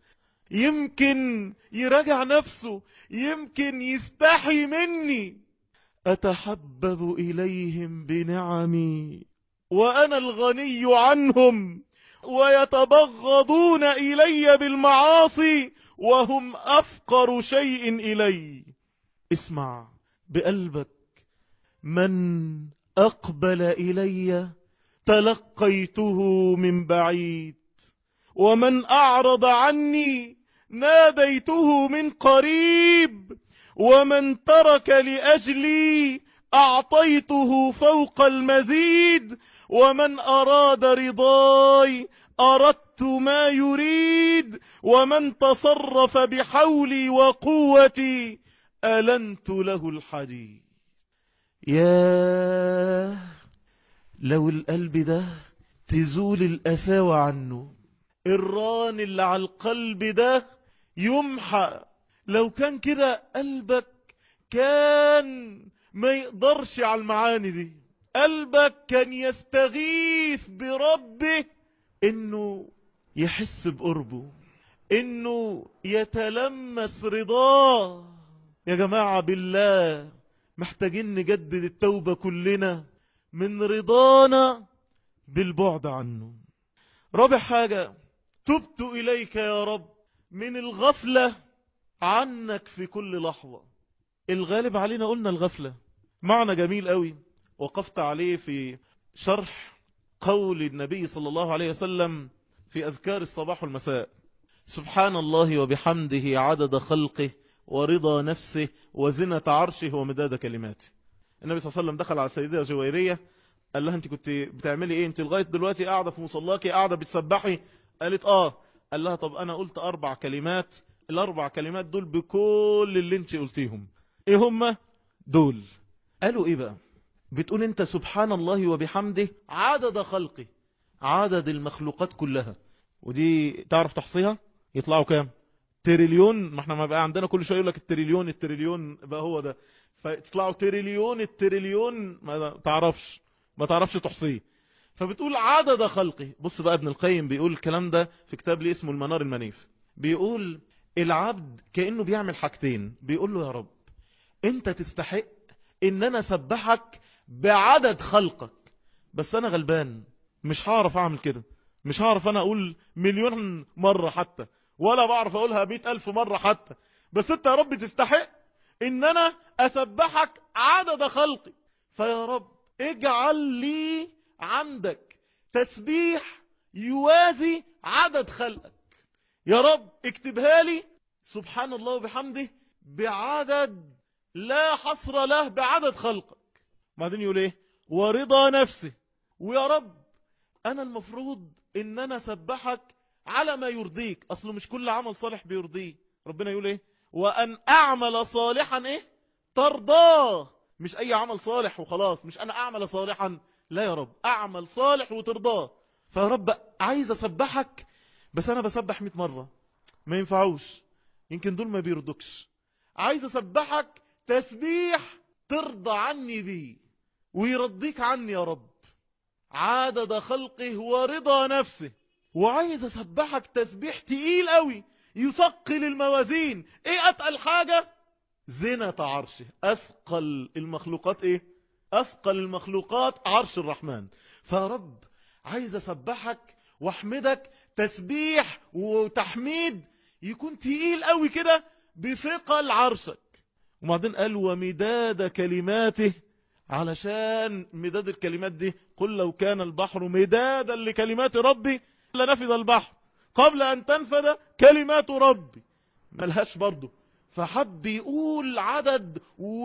يمكن يراجع نفسه يمكن يستحي مني أتحبب إليهم بنعمي وأنا الغني عنهم ويتبغضون إلي بالمعاصي وهم أفقر شيء إلي اسمع بقلبك من أقبل إلي تلقيته من بعيد ومن أعرض عني ناديته من قريب ومن ترك لأجلي أعطيته فوق المزيد ومن أراد رضاي أردت ما يريد ومن تصرف بحولي وقوتي ألنت له الحديد يا لو القلب ده تزول الأساوة عنه الران اللي على القلب ده يمحى لو كان كده قلبك كان ما يقدرش على المعاني دي قلبك كان يستغيث بربه انه يحس بقربه انه يتلمس رضاه يا جماعة بالله محتاجين نجدد التوبة كلنا من رضانا بالبعد عنه رابع حاجة تبت إليك يا رب من الغفلة عنك في كل لحظة الغالب علينا قلنا الغفلة معنى جميل قوي وقفت عليه في شرح قول النبي صلى الله عليه وسلم في أذكار الصباح والمساء سبحان الله وبحمده عدد خلقه ورضا نفسه وزنة عرشه ومداد كلماته النبي صلى الله عليه وسلم دخل على السيدة جويرية قال لها انت كنت بتعملي ايه انت لغاية دلوقتي قاعدة في مصلاكي قاعدة بتسبحي قالت اه قال لها طب انا قلت اربع كلمات الاربع كلمات دول بكل اللي انت قلتيهم ايه هم دول قالوا ايه بقى بتقول انت سبحان الله وبحمده عدد خلقه عدد المخلوقات كلها ودي تعرف تحصيها يطلعوا كام تريليون ما احنا ما بقى عندنا كل شويه يقول لك التريليون التريليون بقى هو ده فتطلعوا تريليون التريليون ما تعرفش ما تعرفش تحصيه فبتقول عدد خلقه بص بقى ابن القيم بيقول الكلام ده في كتاب لي اسمه المنار المنيف بيقول العبد كأنه بيعمل حاجتين بيقول له يا رب انت تستحق ان انا سبحك بعدد خلقك بس انا غلبان مش هعرف اعمل كده مش هعرف انا اقول مليون مرة حتى ولا بعرف اقولها مئة الف مرة حتى بس انت يا رب تستحق ان انا اسبحك عدد خلقي فيا رب اجعل لي عندك تسبيح يوازي عدد خلقك يا رب اكتبها لي سبحان الله وبحمده بعدد لا حصر له بعدد خلقك بعدين يقول ايه ورضا نفسه ويا رب انا المفروض ان انا سبحك على ما يرضيك اصله مش كل عمل صالح بيرضيه ربنا يقول ايه وان اعمل صالحا ايه ترضاه مش اي عمل صالح وخلاص مش انا اعمل صالحا لا يا رب اعمل صالح وترضاه فيا رب عايز اسبحك بس انا بسبح 100 مرة ما ينفعوش يمكن دول ما بيرضكش عايز اسبحك تسبيح ترضى عني بيه ويرضيك عني يا رب عدد خلقه ورضا نفسه وعايز اسبحك تسبيح تقيل قوي يثقل الموازين ايه اتقل حاجة زنة عرشه اثقل المخلوقات ايه اثقل المخلوقات عرش الرحمن فرب عايز اسبحك واحمدك تسبيح وتحميد يكون تقيل قوي كده بثقل عرشك وبعدين قال ومداد كلماته علشان مداد الكلمات دي قل لو كان البحر مدادا لكلمات ربي لنفذ البحر قبل ان تنفذ كلمات ربي ملهاش برضه فحب يقول عدد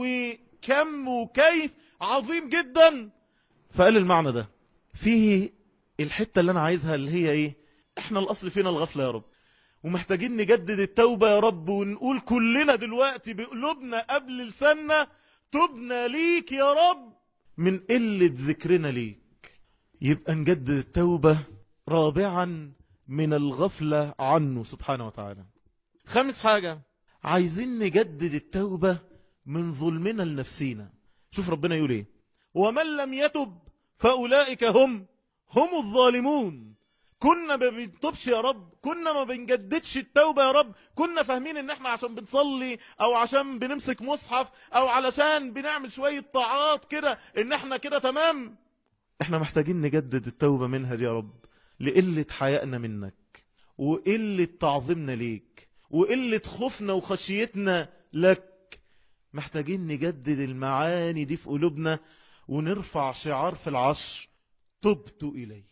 وكم وكيف عظيم جدا فقال المعنى ده فيه الحتة اللي انا عايزها اللي هي ايه احنا الاصل فينا الغفلة يا رب ومحتاجين نجدد التوبة يا رب ونقول كلنا دلوقتي بقلوبنا قبل لساننا تبنا ليك يا رب من قلة ذكرنا ليك يبقى نجدد التوبة رابعا من الغفلة عنه سبحانه وتعالى خامس حاجة عايزين نجدد التوبة من ظلمنا لنفسينا شوف ربنا يقول ايه ومن لم يتب فأولئك هم هم الظالمون كنا ما بنتوبش يا رب كنا ما بنجددش التوبة يا رب كنا فاهمين ان احنا عشان بنصلي او عشان بنمسك مصحف او علشان بنعمل شوية طاعات كده ان احنا كده تمام احنا محتاجين نجدد التوبة منها دي يا رب لقلة حيائنا منك وقلة تعظيمنا ليك وقلة خوفنا وخشيتنا لك محتاجين نجدد المعاني دي في قلوبنا ونرفع شعار في العشر تبت إليك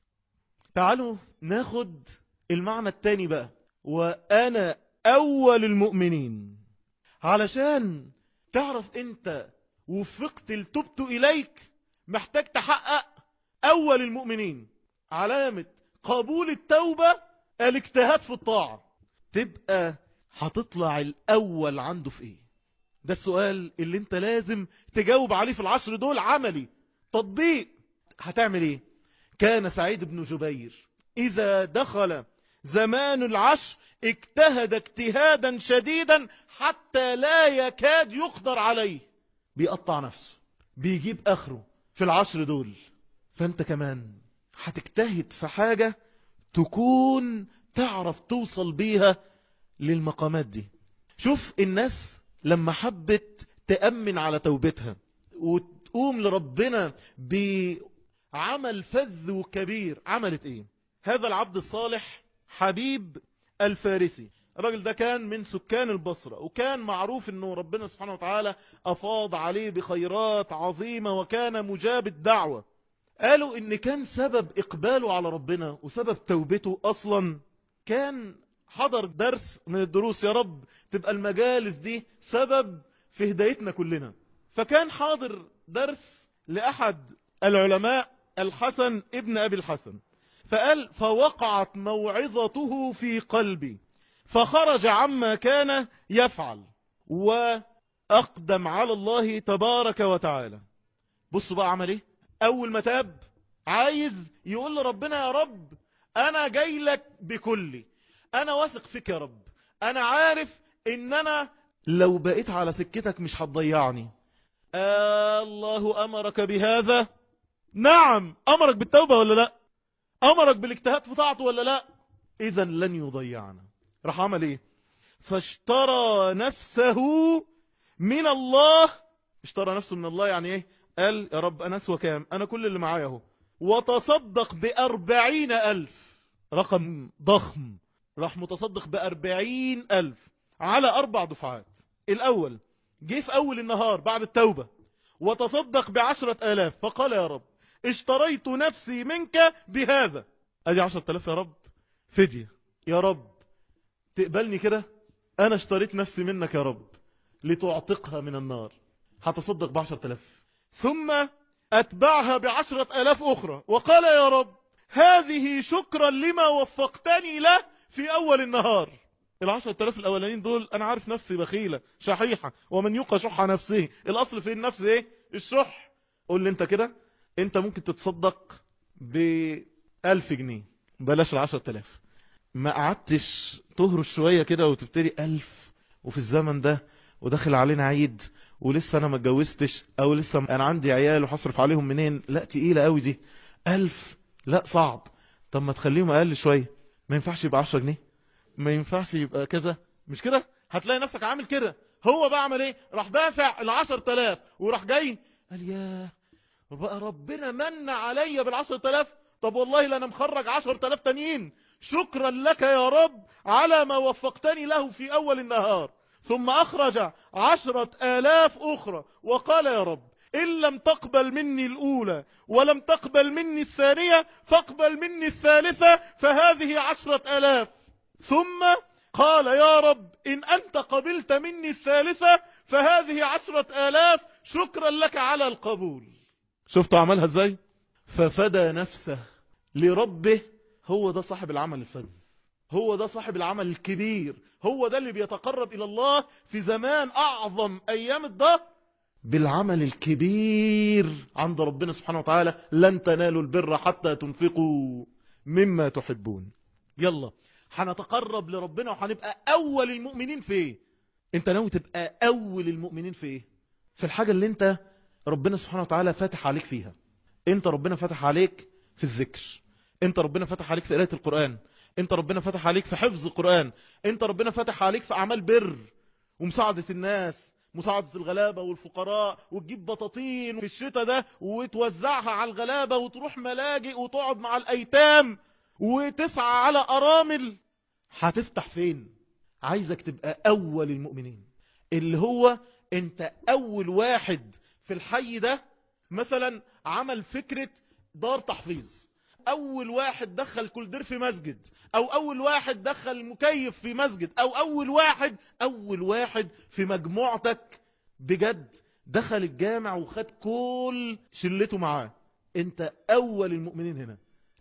تعالوا ناخد المعنى التاني بقى وأنا أول المؤمنين علشان تعرف انت وفقت التبت إليك محتاج تحقق أول المؤمنين علامة قبول التوبة الاجتهاد في الطاعة تبقى هتطلع الأول عنده في ايه ده السؤال اللي انت لازم تجاوب عليه في العشر دول عملي تطبيق هتعمل ايه كان سعيد بن جبير اذا دخل زمان العشر اجتهد اجتهادا شديدا حتى لا يكاد يقدر عليه بيقطع نفسه بيجيب اخره في العشر دول فانت كمان هتجتهد في حاجة تكون تعرف توصل بيها للمقامات دي شوف الناس لما حبت تأمن على توبتها وتقوم لربنا بعمل فذ وكبير عملت ايه هذا العبد الصالح حبيب الفارسي الراجل ده كان من سكان البصرة وكان معروف انه ربنا سبحانه وتعالى افاض عليه بخيرات عظيمة وكان مجاب الدعوة قالوا ان كان سبب اقباله على ربنا وسبب توبته اصلا كان حضر درس من الدروس يا رب تبقى المجالس دي سبب في هدايتنا كلنا فكان حاضر درس لأحد العلماء الحسن ابن أبي الحسن فقال فوقعت موعظته في قلبي فخرج عما كان يفعل وأقدم على الله تبارك وتعالى بصوا بقى عمل ايه أول ما تاب عايز يقول لربنا يا رب أنا جاي لك بكلي أنا واثق فيك يا رب أنا عارف إن أنا لو بقيت على سكتك مش هتضيعني آه الله أمرك بهذا نعم أمرك بالتوبة ولا لا أمرك بالاجتهاد في طاعته ولا لا إذا لن يضيعنا راح عمل إيه فاشترى نفسه من الله اشترى نفسه من الله يعني إيه قال يا رب أنا أسوى كام أنا كل اللي معايا اهو وتصدق بأربعين ألف رقم ضخم راح متصدق بأربعين ألف على أربع دفعات الأول جه في أول النهار بعد التوبة وتصدق بعشرة آلاف فقال يا رب اشتريت نفسي منك بهذا ادي عشرة آلاف يا رب فدية يا رب تقبلني كده انا اشتريت نفسي منك يا رب لتعتقها من النار هتصدق بعشرة آلاف ثم اتبعها بعشرة آلاف اخرى وقال يا رب هذه شكرا لما وفقتني له في اول النهار العشرة آلاف الاولانيين دول انا عارف نفسي بخيلة شحيحة ومن يوقع شح نفسه الاصل في النفس ايه الشح قول لي انت كده انت ممكن تتصدق بألف جنيه بلاش العشرة آلاف ما قعدتش تهرش شوية كده وتبتدي ألف وفي الزمن ده وداخل علينا عيد ولسه انا ما اتجوزتش او لسه انا عندي عيال وحصرف عليهم منين لا تقيلة قوي دي ألف لا صعب طب ما تخليهم اقل شوية ما ينفعش يبقى عشرة جنيه ما ينفعش يبقى كذا مش كده هتلاقي نفسك عامل كده هو بقى عمل ايه راح دافع العشر تلاف وراح جاي قال ياه بقى ربنا من عليا بالعشر تلاف طب والله لا انا مخرج عشر تلاف تانيين شكرا لك يا رب على ما وفقتني له في اول النهار ثم اخرج عشرة الاف اخرى وقال يا رب ان لم تقبل مني الاولى ولم تقبل مني الثانية فاقبل مني الثالثة فهذه عشرة الاف ثم قال يا رب ان انت قبلت مني الثالثة فهذه عشرة الاف شكرا لك على القبول شفتوا عملها ازاي ففدى نفسه لربه هو ده صاحب العمل الفذ هو ده صاحب العمل الكبير هو ده اللي بيتقرب الى الله في زمان اعظم ايام الدهر بالعمل الكبير عند ربنا سبحانه وتعالى لن تنالوا البر حتى تنفقوا مما تحبون يلا هنتقرب لربنا وهنبقى اول المؤمنين في ايه انت ناوي تبقى اول المؤمنين في ايه في الحاجة اللي انت ربنا سبحانه وتعالى فاتح عليك فيها انت ربنا فتح عليك في الذكر انت ربنا فتح عليك في قراءة القرآن انت ربنا فتح عليك في حفظ القرآن انت ربنا فتح عليك في اعمال بر ومساعدة الناس مساعدة الغلابة والفقراء وتجيب بطاطين في الشتاء ده وتوزعها على الغلابة وتروح ملاجئ وتقعد مع الايتام وتسعى على ارامل هتفتح فين عايزك تبقى اول المؤمنين اللي هو انت اول واحد في الحي ده مثلا عمل فكرة دار تحفيظ اول واحد دخل كل دير في مسجد او اول واحد دخل مكيف في مسجد او اول واحد اول واحد في مجموعتك بجد دخل الجامع وخد كل شلته معاه انت اول المؤمنين هنا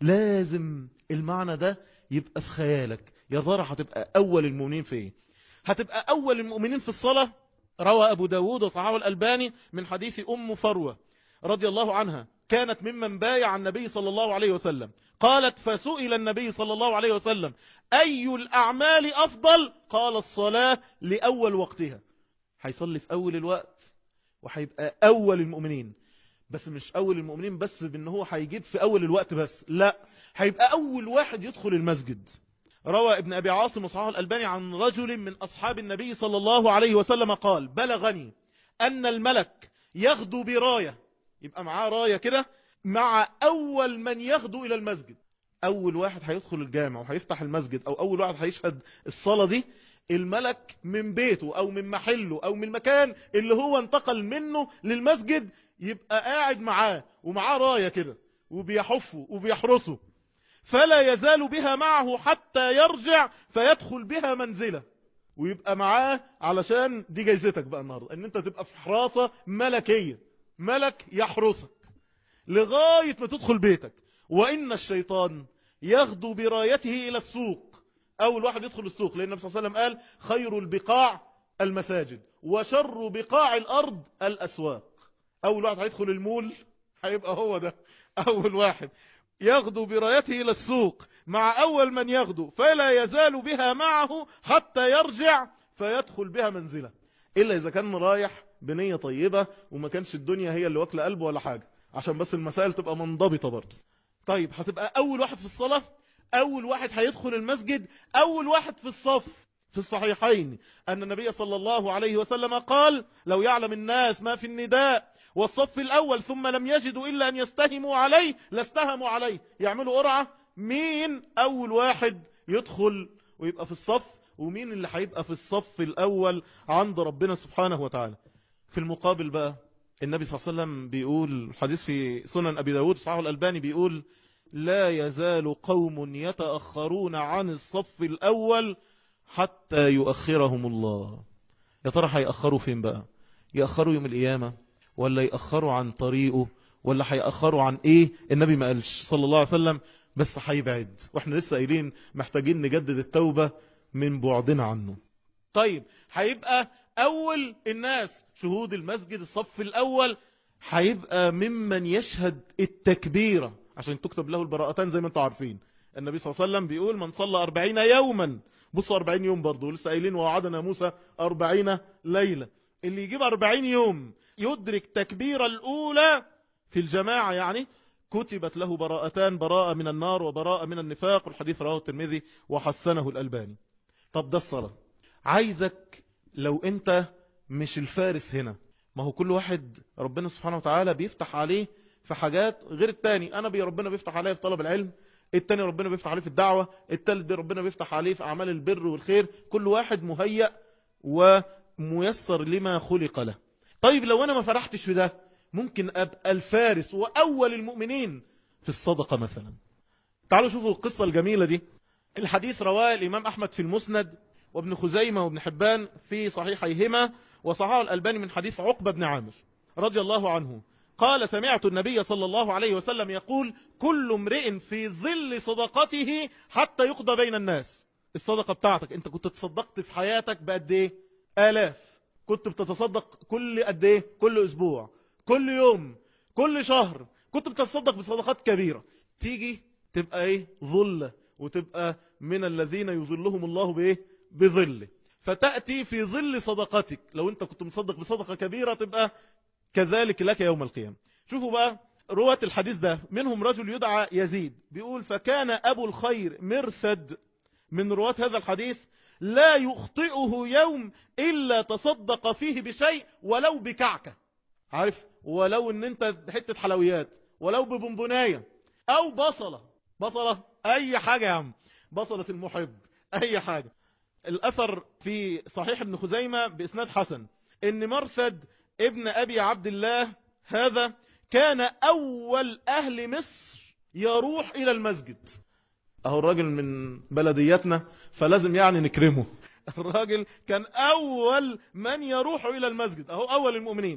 لازم المعنى ده يبقى في خيالك يا ترى هتبقى اول المؤمنين في ايه هتبقى اول المؤمنين في الصلاة روى ابو داود وصححه الالباني من حديث ام فروة رضي الله عنها كانت ممن بايع النبي صلى الله عليه وسلم قالت فسئل النبي صلى الله عليه وسلم أي الأعمال أفضل قال الصلاة لأول وقتها هيصلي في أول الوقت وهيبقى أول المؤمنين بس مش أول المؤمنين بس بأن هو هيجيب في أول الوقت بس لا هيبقى أول واحد يدخل المسجد روى ابن أبي عاصم وصححه الألباني عن رجل من أصحاب النبي صلى الله عليه وسلم قال بلغني أن الملك يغدو براية يبقى معاه راية كده مع أول من يغدو إلى المسجد أول واحد هيدخل الجامع وهيفتح المسجد أو أول واحد هيشهد الصلاة دي الملك من بيته أو من محله أو من المكان اللي هو انتقل منه للمسجد يبقى قاعد معاه ومعاه راية كده وبيحفه وبيحرسه فلا يزال بها معه حتى يرجع فيدخل بها منزله ويبقى معاه علشان دي جايزتك بقى النهاردة ان انت تبقى في حراسة ملكية ملك يحرسك لغاية ما تدخل بيتك وإن الشيطان يغدو برايته إلى السوق أول واحد يدخل السوق لأن النبي صلى الله عليه وسلم قال خير البقاع المساجد وشر بقاع الأرض الأسواق أول واحد هيدخل المول هيبقى هو ده أول واحد يغدو برايته إلى السوق مع أول من يغدو فلا يزال بها معه حتى يرجع فيدخل بها منزله إلا إذا كان رايح بنية طيبة وما كانش الدنيا هي اللي واكله قلبه ولا حاجة عشان بس المسائل تبقى منضبطة برضه طيب هتبقى أول واحد في الصلاة أول واحد هيدخل المسجد أول واحد في الصف في الصحيحين أن النبي صلى الله عليه وسلم قال لو يعلم الناس ما في النداء والصف الأول ثم لم يجدوا إلا أن يستهموا عليه لاستهموا عليه يعملوا قرعة مين أول واحد يدخل ويبقى في الصف ومين اللي هيبقى في الصف الأول عند ربنا سبحانه وتعالى في المقابل بقى النبي صلى الله عليه وسلم بيقول الحديث في سنن أبي داود صحيح الألباني بيقول لا يزال قوم يتأخرون عن الصف الأول حتى يؤخرهم الله يا ترى هيأخروا فين بقى يأخروا يوم القيامة ولا يأخروا عن طريقه ولا هيأخروا عن ايه النبي ما قالش صلى الله عليه وسلم بس هيبعد واحنا لسه قايلين محتاجين نجدد التوبة من بعدنا عنه طيب هيبقى اول الناس شهود المسجد الصف الاول هيبقى ممن يشهد التكبيرة عشان تكتب له البراءتان زي ما انتم عارفين النبي صلى الله عليه وسلم بيقول من صلى أربعين يوما بصوا أربعين يوم برضه لسه قايلين ووعدنا موسى أربعين ليلة اللي يجيب أربعين يوم يدرك تكبيرة الأولى في الجماعة يعني كتبت له براءتان براءة من النار وبراءة من النفاق والحديث رواه الترمذي وحسنه الألباني طب ده الصلاة عايزك لو انت مش الفارس هنا ما هو كل واحد ربنا سبحانه وتعالى بيفتح عليه في حاجات غير التاني انا بي ربنا بيفتح عليه في طلب العلم التاني ربنا بيفتح عليه في الدعوة التالت ده ربنا بيفتح عليه في اعمال البر والخير كل واحد مهيأ وميسر لما خلق له طيب لو انا ما فرحتش في ده ممكن ابقى الفارس واول المؤمنين في الصدقة مثلا تعالوا شوفوا القصة الجميلة دي الحديث رواه الامام احمد في المسند وابن خزيمة وابن حبان في صحيحيهما وصححه الألباني من حديث عقبة بن عامر رضي الله عنه قال سمعت النبي صلى الله عليه وسلم يقول كل امرئ في ظل صدقته حتى يقضى بين الناس الصدقة بتاعتك انت كنت تصدقت في حياتك بقد ايه آلاف كنت بتتصدق كل قد ايه كل اسبوع كل يوم كل شهر كنت بتتصدق بصدقات كبيرة تيجي تبقى ايه ظلة وتبقى من الذين يظلهم الله بايه بظله فتأتي في ظل صدقتك لو انت كنت مصدق بصدقة كبيرة تبقى كذلك لك يوم القيامة شوفوا بقى رواة الحديث ده منهم رجل يدعى يزيد بيقول فكان أبو الخير مرثد من رواة هذا الحديث لا يخطئه يوم إلا تصدق فيه بشيء ولو بكعكة عارف ولو ان انت حتة حلويات ولو ببنبناية او بصلة بصلة اي حاجة يا عم بصلة المحب اي حاجة الاثر في صحيح ابن خزيمة باسناد حسن ان مرثد ابن ابي عبد الله هذا كان اول اهل مصر يروح الى المسجد اهو الراجل من بلدياتنا فلازم يعني نكرمه الراجل كان اول من يروح الى المسجد اهو اول المؤمنين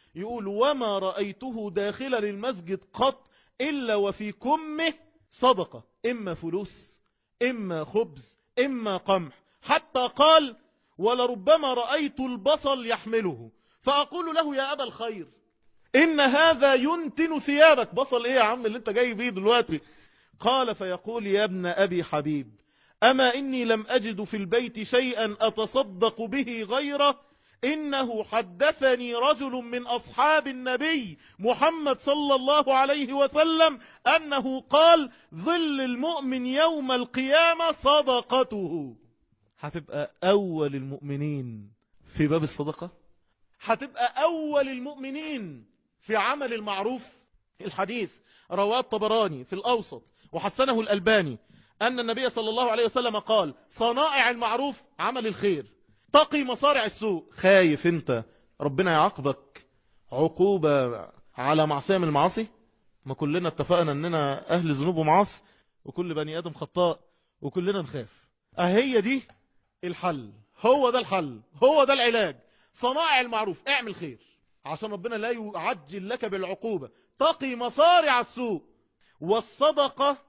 يقول وما رأيته داخلا للمسجد قط إلا وفي كمه صدقة إما فلوس إما خبز إما قمح حتى قال ولربما رأيت البصل يحمله فأقول له يا أبا الخير إن هذا ينتن ثيابك بصل إيه يا عم اللي انت جاي بيه دلوقتي قال فيقول يا ابن أبي حبيب أما إني لم أجد في البيت شيئا أتصدق به غيره إنه حدثني رجل من أصحاب النبي محمد صلى الله عليه وسلم أنه قال ظل المؤمن يوم القيامة صدقته هتبقى أول المؤمنين في باب الصدقة هتبقى أول المؤمنين في عمل المعروف الحديث رواه الطبراني في الأوسط وحسنه الألباني أن النبي صلى الله عليه وسلم قال صنائع المعروف عمل الخير تقي مصارع السوء خايف انت ربنا يعاقبك عقوبة على معصية من المعاصي ما كلنا اتفقنا اننا اهل ذنوب ومعاصي وكل بني ادم خطاء وكلنا نخاف اهي دي الحل هو ده الحل هو ده العلاج صنائع المعروف اعمل خير عشان ربنا لا يعجل لك بالعقوبة تقي مصارع السوء والصدقة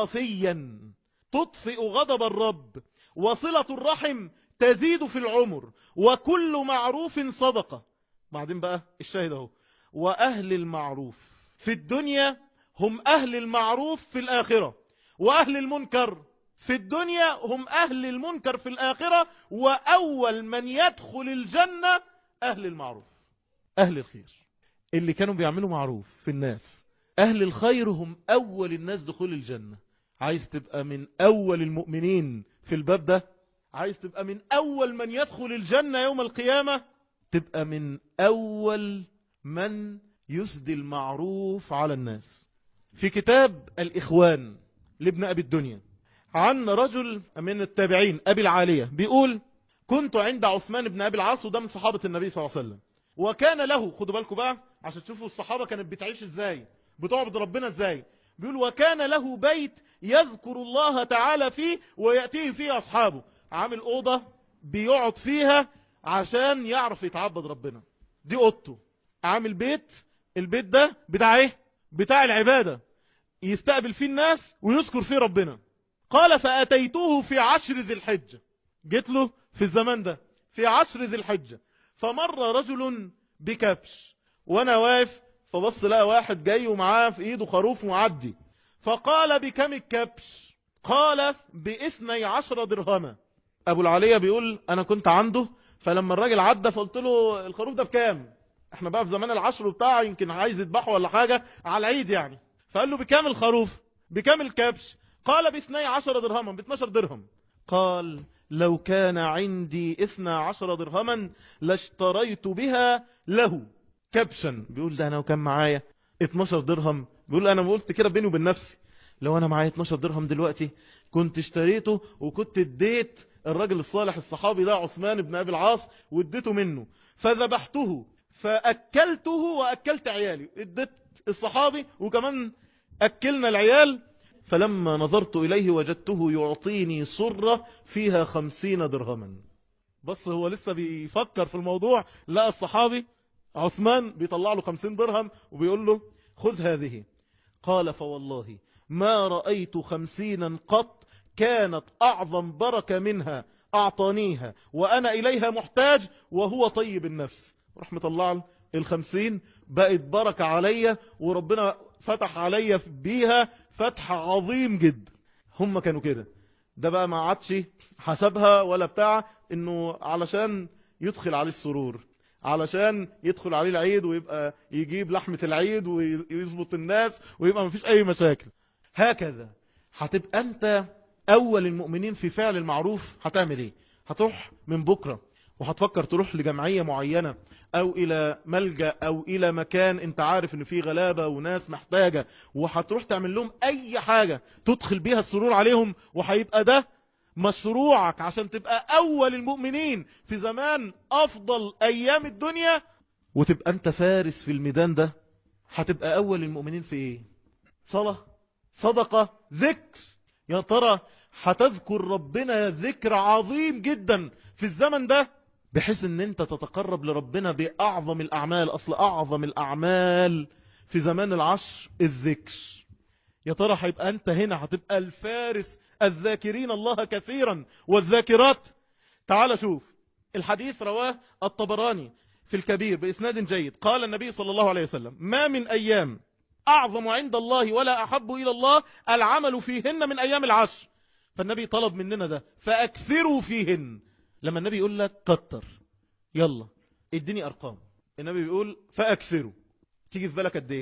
خفيا تطفئ غضب الرب وصلة الرحم تزيد في العمر وكل معروف صدقة بعدين بقى الشاهد اهو وأهل المعروف في الدنيا هم أهل المعروف في الآخرة وأهل المنكر في الدنيا هم أهل المنكر في الآخرة وأول من يدخل الجنة أهل المعروف أهل الخير اللي كانوا بيعملوا معروف في الناس أهل الخير هم أول الناس دخول الجنة عايز تبقى من أول المؤمنين في الباب ده عايز تبقى من أول من يدخل الجنة يوم القيامة تبقى من أول من يسدي المعروف على الناس في كتاب الإخوان لابن أبي الدنيا عن رجل من التابعين أبي العالية بيقول كنت عند عثمان بن أبي العاص وده من صحابة النبي صلى الله عليه وسلم وكان له خدوا بالكم بقى عشان تشوفوا الصحابة كانت بتعيش ازاي بتعبد ربنا ازاي بيقول وكان له بيت يذكر الله تعالى فيه ويأتيه فيه أصحابه عامل أوضة بيقعد فيها عشان يعرف يتعبد ربنا دي أوضته عامل بيت البيت ده بتاع ايه بتاع العبادة يستقبل فيه الناس ويذكر فيه ربنا قال فأتيته في عشر ذي الحجة جيت له في الزمان ده في عشر ذي الحجة فمر رجل بكبش وانا واقف فبص لقى واحد جاي ومعاه في ايده خروف معدي فقال بكم الكبش قال باثني عشر درهما ابو العلية بيقول انا كنت عنده فلما الراجل عدى فقلت له الخروف ده بكام احنا بقى في زمان العشر بتاعه يمكن عايز يذبحه ولا حاجة على العيد يعني فقال له بكام الخروف بكام الكبش قال باثني عشر درهما باثناشر درهم قال لو كان عندي اثنا عشر درهما لاشتريت بها له كبشا بيقول ده انا وكان معايا 12 درهم بيقول انا قلت كده بيني وبين نفسي لو انا معايا 12 درهم دلوقتي كنت اشتريته وكنت اديت الراجل الصالح الصحابي ده عثمان بن ابي العاص واديته منه فذبحته فاكلته واكلت عيالي اديت الصحابي وكمان اكلنا العيال فلما نظرت إليه وجدته يعطيني صرة فيها خمسين درهما بس هو لسه بيفكر في الموضوع لا الصحابي عثمان بيطلع له خمسين درهم وبيقول له خذ هذه قال فوالله ما رأيت خمسينا قط كانت أعظم بركة منها أعطانيها وأنا إليها محتاج وهو طيب النفس رحمة الله الخمسين بقت بركة عليا وربنا فتح عليا بيها فتح عظيم جدا هم كانوا كده ده بقى ما عادش حسبها ولا بتاع انه علشان يدخل عليه السرور علشان يدخل عليه العيد ويبقى يجيب لحمة العيد ويظبط الناس ويبقى مفيش اي مشاكل هكذا هتبقى انت اول المؤمنين في فعل المعروف هتعمل ايه هتروح من بكرة وهتفكر تروح لجمعية معينة او الى ملجأ او الى مكان انت عارف ان فيه غلابة وناس محتاجة وهتروح تعمل لهم اي حاجة تدخل بيها السرور عليهم وهيبقى ده مشروعك عشان تبقى اول المؤمنين في زمان افضل ايام الدنيا وتبقى انت فارس في الميدان ده هتبقى اول المؤمنين في ايه صلاة صدقة ذكر يا ترى هتذكر ربنا ذكر عظيم جدا في الزمن ده بحيث ان انت تتقرب لربنا باعظم الاعمال اصل اعظم الاعمال في زمان العشر الذكر يا ترى هيبقى انت هنا هتبقى الفارس الذاكرين الله كثيرا والذاكرات تعال شوف الحديث رواه الطبراني في الكبير بإسناد جيد قال النبي صلى الله عليه وسلم ما من أيام أعظم عند الله ولا أحب إلى الله العمل فيهن من أيام العشر فالنبي طلب مننا ده فأكثروا فيهن لما النبي يقول لك كتر يلا اديني أرقام النبي بيقول فأكثروا تيجي في بالك قد ايه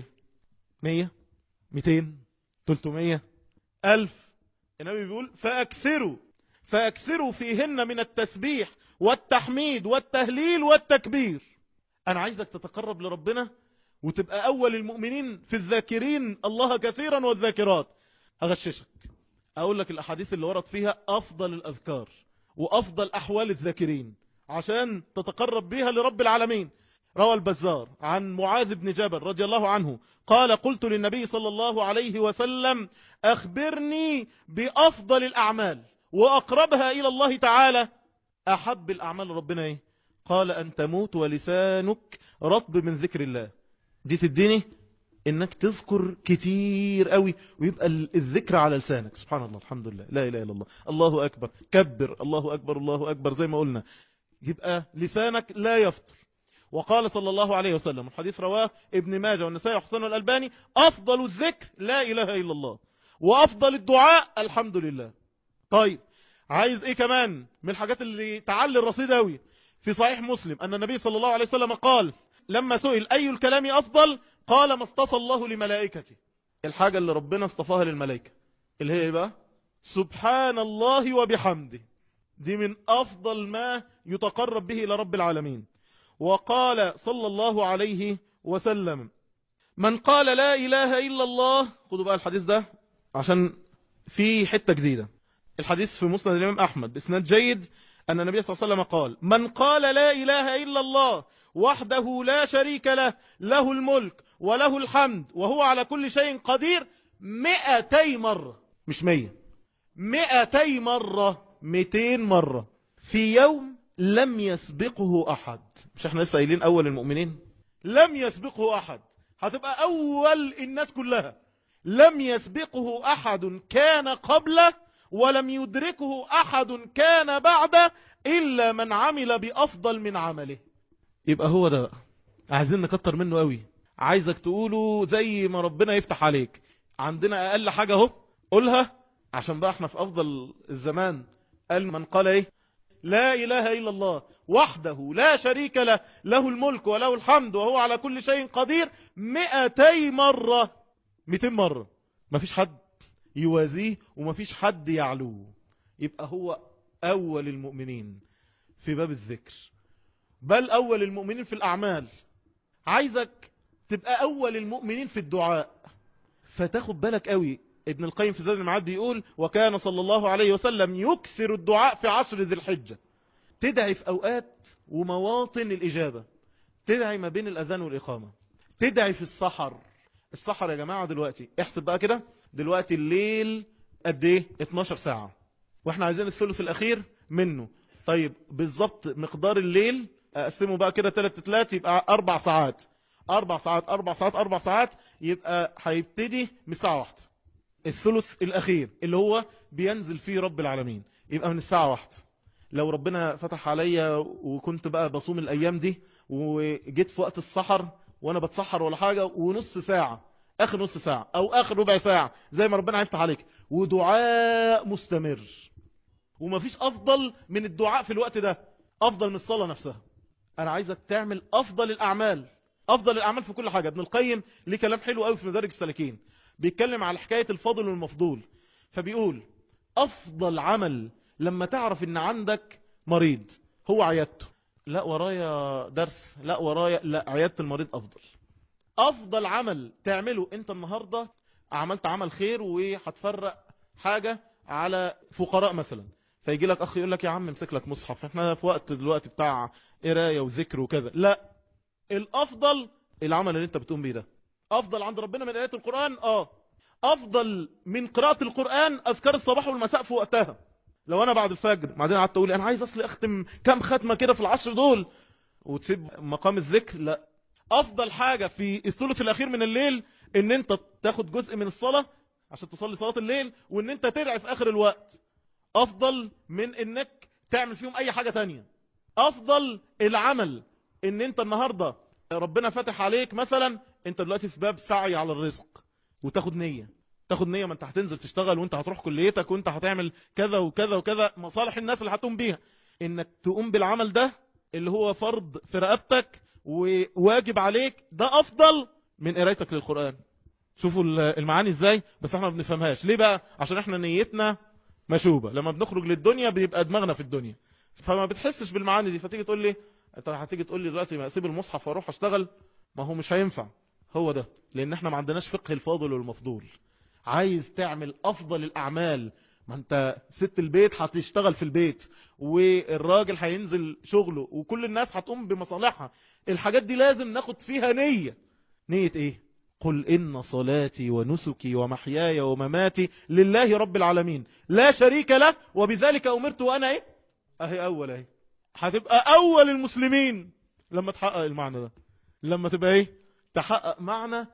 مية ميتين تلتمية ألف النبي بيقول فأكثروا فأكثروا فيهن من التسبيح والتحميد والتهليل والتكبير أنا عايزك تتقرب لربنا وتبقى أول المؤمنين في الذاكرين الله كثيرا والذاكرات أغششك أقول لك الأحاديث اللي ورد فيها أفضل الأذكار وأفضل أحوال الذاكرين عشان تتقرب بها لرب العالمين روى البزار عن معاذ بن جبل رضي الله عنه قال قلت للنبي صلى الله عليه وسلم أخبرني بأفضل الأعمال وأقربها إلى الله تعالى أحب الأعمال ربنا إيه قال أن تموت ولسانك رطب من ذكر الله دي تديني انك تذكر كتير قوي ويبقى الذكر على لسانك سبحان الله الحمد لله لا اله الا الله الله اكبر كبر الله اكبر الله اكبر زي ما قلنا يبقى لسانك لا يفطر وقال صلى الله عليه وسلم الحديث رواه ابن ماجه والنسائي وحسن الألباني أفضل الذكر لا إله إلا الله وأفضل الدعاء الحمد لله طيب عايز إيه كمان من الحاجات اللي تعلي الرصيد أوي في صحيح مسلم أن النبي صلى الله عليه وسلم قال لما سئل أي الكلام أفضل قال ما اصطفى الله لملائكته الحاجة اللي ربنا اصطفاها للملائكة اللي هي إيه بقى سبحان الله وبحمده دي من أفضل ما يتقرب به إلى رب العالمين وقال صلى الله عليه وسلم من قال لا إله إلا الله خدوا بقى الحديث ده عشان في حتة جديدة الحديث في مسند الإمام أحمد بإسناد جيد أن النبي صلى الله عليه وسلم قال من قال لا إله إلا الله وحده لا شريك له له الملك وله الحمد وهو على كل شيء قدير مئتي مرة مش مية مئتي مرة مئتين مرة في يوم لم يسبقه أحد مش احنا لسه قايلين أول المؤمنين لم يسبقه أحد هتبقى أول الناس كلها لم يسبقه أحد كان قبله ولم يدركه أحد كان بعده إلا من عمل بأفضل من عمله يبقى هو ده بقى عايزين نكتر منه قوي عايزك تقوله زي ما ربنا يفتح عليك عندنا أقل حاجة اهو قولها عشان بقى احنا في أفضل الزمان قال من قال ايه لا إله إلا الله وحده لا شريك له له الملك وله الحمد وهو على كل شيء قدير مئتي مرة مئتين مرة مفيش حد يوازيه ومفيش حد يعلوه يبقى هو أول المؤمنين في باب الذكر بل أول المؤمنين في الأعمال عايزك تبقى أول المؤمنين في الدعاء فتاخد بالك قوي ابن القيم في زاد المعاد بيقول وكان صلى الله عليه وسلم يكثر الدعاء في عشر ذي الحجة تدعي في أوقات ومواطن الإجابة تدعي ما بين الأذان والإقامة تدعي في السحر السحر يا جماعة دلوقتي احسب بقى كده دلوقتي الليل قد ايه 12 ساعة واحنا عايزين الثلث الأخير منه طيب بالظبط مقدار الليل اقسمه بقى كده تلات تلات يبقى أربع ساعات أربع ساعات أربع ساعات أربع ساعات يبقى هيبتدي من الساعة واحدة الثلث الأخير اللي هو بينزل فيه رب العالمين يبقى من الساعة واحدة لو ربنا فتح عليا وكنت بقى بصوم الأيام دي وجيت في وقت السحر وأنا بتسحر ولا حاجة ونص ساعة آخر نص ساعة أو آخر ربع ساعة زي ما ربنا هيفتح عليك ودعاء مستمر ومفيش أفضل من الدعاء في الوقت ده أفضل من الصلاة نفسها أنا عايزك تعمل أفضل الأعمال أفضل الأعمال في كل حاجة ابن القيم ليه كلام حلو قوي في مدارج السالكين بيتكلم على حكاية الفضل والمفضول فبيقول أفضل عمل لما تعرف ان عندك مريض هو عيادته لا ورايا درس لا ورايا لا عيادة المريض أفضل أفضل عمل تعمله أنت النهاردة عملت عمل خير وهتفرق حاجة على فقراء مثلا فيجي لك أخ يقول لك يا عم امسك لك مصحف احنا في وقت دلوقتي بتاع قرايه وذكر وكذا لا الأفضل العمل اللي انت بتقوم بيه ده أفضل عند ربنا من آيات القرآن آه أفضل من قراءة القرآن أذكار الصباح والمساء في وقتها لو انا بعد الفجر بعدين قعدت اقول انا عايز اصلي اختم كام ختمه كده في العشر دول وتسيب مقام الذكر لا افضل حاجه في الثلث الاخير من الليل ان انت تاخد جزء من الصلاه عشان تصلي صلاه الليل وان انت تدعي في اخر الوقت افضل من انك تعمل فيهم اي حاجه تانية افضل العمل ان انت النهارده ربنا فتح عليك مثلا انت دلوقتي في باب سعي على الرزق وتاخد نيه تاخد نية ما انت هتنزل تشتغل وانت هتروح كليتك وانت هتعمل كذا وكذا وكذا مصالح الناس اللي هتقوم بيها انك تقوم بالعمل ده اللي هو فرض في رقبتك وواجب عليك ده افضل من قرايتك للقرآن شوفوا المعاني ازاي بس احنا ما بنفهمهاش ليه بقى عشان احنا نيتنا مشوبة لما بنخرج للدنيا بيبقى دماغنا في الدنيا فما بتحسش بالمعاني دي فتيجي تقول لي انت هتيجي تقول لي دلوقتي ما اسيب المصحف واروح اشتغل ما هو مش هينفع هو ده لان احنا ما عندناش فقه الفاضل والمفضول عايز تعمل افضل الاعمال ما انت ست البيت هتشتغل في البيت والراجل هينزل شغله وكل الناس هتقوم بمصالحها الحاجات دي لازم ناخد فيها نية نية ايه قل ان صلاتي ونسكي ومحياي ومماتي لله رب العالمين لا شريك له وبذلك امرت وانا ايه اهي اول اهي هتبقى اول المسلمين لما تحقق المعنى ده لما تبقى ايه تحقق معنى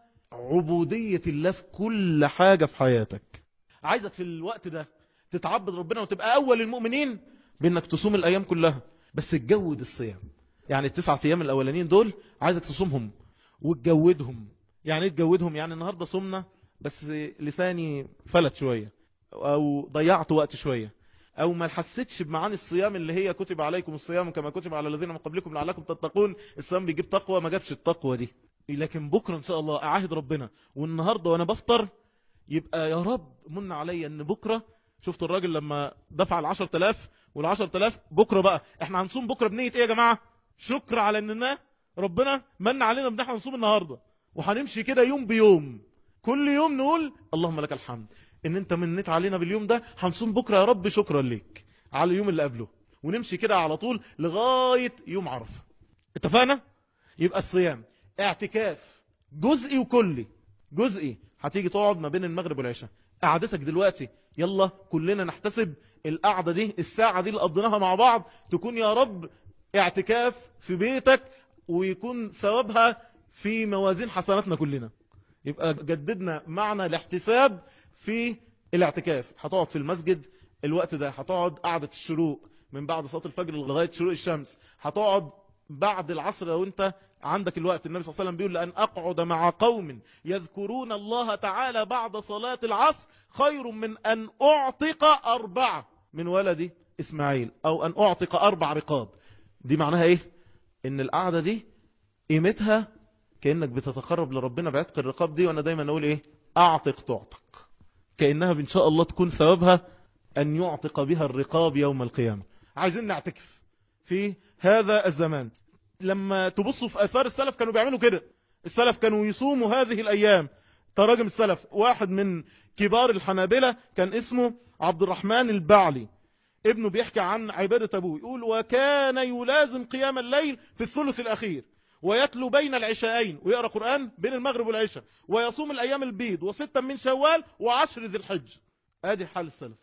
عبودية الله في كل حاجة في حياتك عايزك في الوقت ده تتعبد ربنا وتبقى أول المؤمنين بأنك تصوم الأيام كلها بس تجود الصيام يعني التسعة أيام الأولانيين دول عايزك تصومهم وتجودهم يعني ايه تجودهم يعني النهاردة صمنا بس لساني فلت شوية أو ضيعت وقت شوية او ما حسيتش بمعاني الصيام اللي هي كتب عليكم الصيام كما كتب على الذين من قبلكم لعلكم تتقون الصيام بيجيب تقوى ما جابش التقوى دي لكن بكرة ان شاء الله اعاهد ربنا والنهاردة وانا بفطر يبقى يا رب من عليا ان بكرة شفت الراجل لما دفع العشر تلاف والعشر تلاف بكرة بقى احنا هنصوم بكرة بنية ايه يا جماعة شكر على اننا ربنا من علينا ان احنا نصوم النهاردة وهنمشي كده يوم بيوم كل يوم نقول اللهم لك الحمد ان انت منيت علينا باليوم ده هنصوم بكرة يا رب شكرا ليك على اليوم اللي قبله ونمشي كده على طول لغاية يوم عرفة اتفقنا يبقى الصيام اعتكاف جزئي وكلي جزئي هتيجي تقعد ما بين المغرب والعشاء قعدتك دلوقتي يلا كلنا نحتسب القعدة دي الساعة دي اللي قضيناها مع بعض تكون يا رب اعتكاف في بيتك ويكون ثوابها في موازين حسناتنا كلنا يبقى جددنا معنى الاحتساب في الاعتكاف هتقعد في المسجد الوقت ده هتقعد قعدة الشروق من بعد صلاة الفجر لغاية شروق الشمس هتقعد بعد العصر لو انت عندك الوقت النبي صلى الله عليه وسلم بيقول لأن أقعد مع قوم يذكرون الله تعالى بعد صلاة العصر خير من أن أعتق أربعة من ولدي إسماعيل أو أن أعتق أربع رقاب دي معناها إيه إن القعدة دي قيمتها كأنك بتتقرب لربنا بعتق الرقاب دي وأنا دايما أقول إيه أعتق تعتق كأنها إن شاء الله تكون ثوابها أن يعتق بها الرقاب يوم القيامة عايزين نعتكف في هذا الزمان لما تبصوا في أثار السلف كانوا بيعملوا كده السلف كانوا يصوموا هذه الأيام تراجم السلف واحد من كبار الحنابلة كان اسمه عبد الرحمن البعلي ابنه بيحكي عن عبادة أبوه يقول وكان يلازم قيام الليل في الثلث الأخير ويتلو بين العشاءين ويقرأ قرآن بين المغرب والعشاء ويصوم الأيام البيض وستا من شوال وعشر ذي الحج ادي حال السلف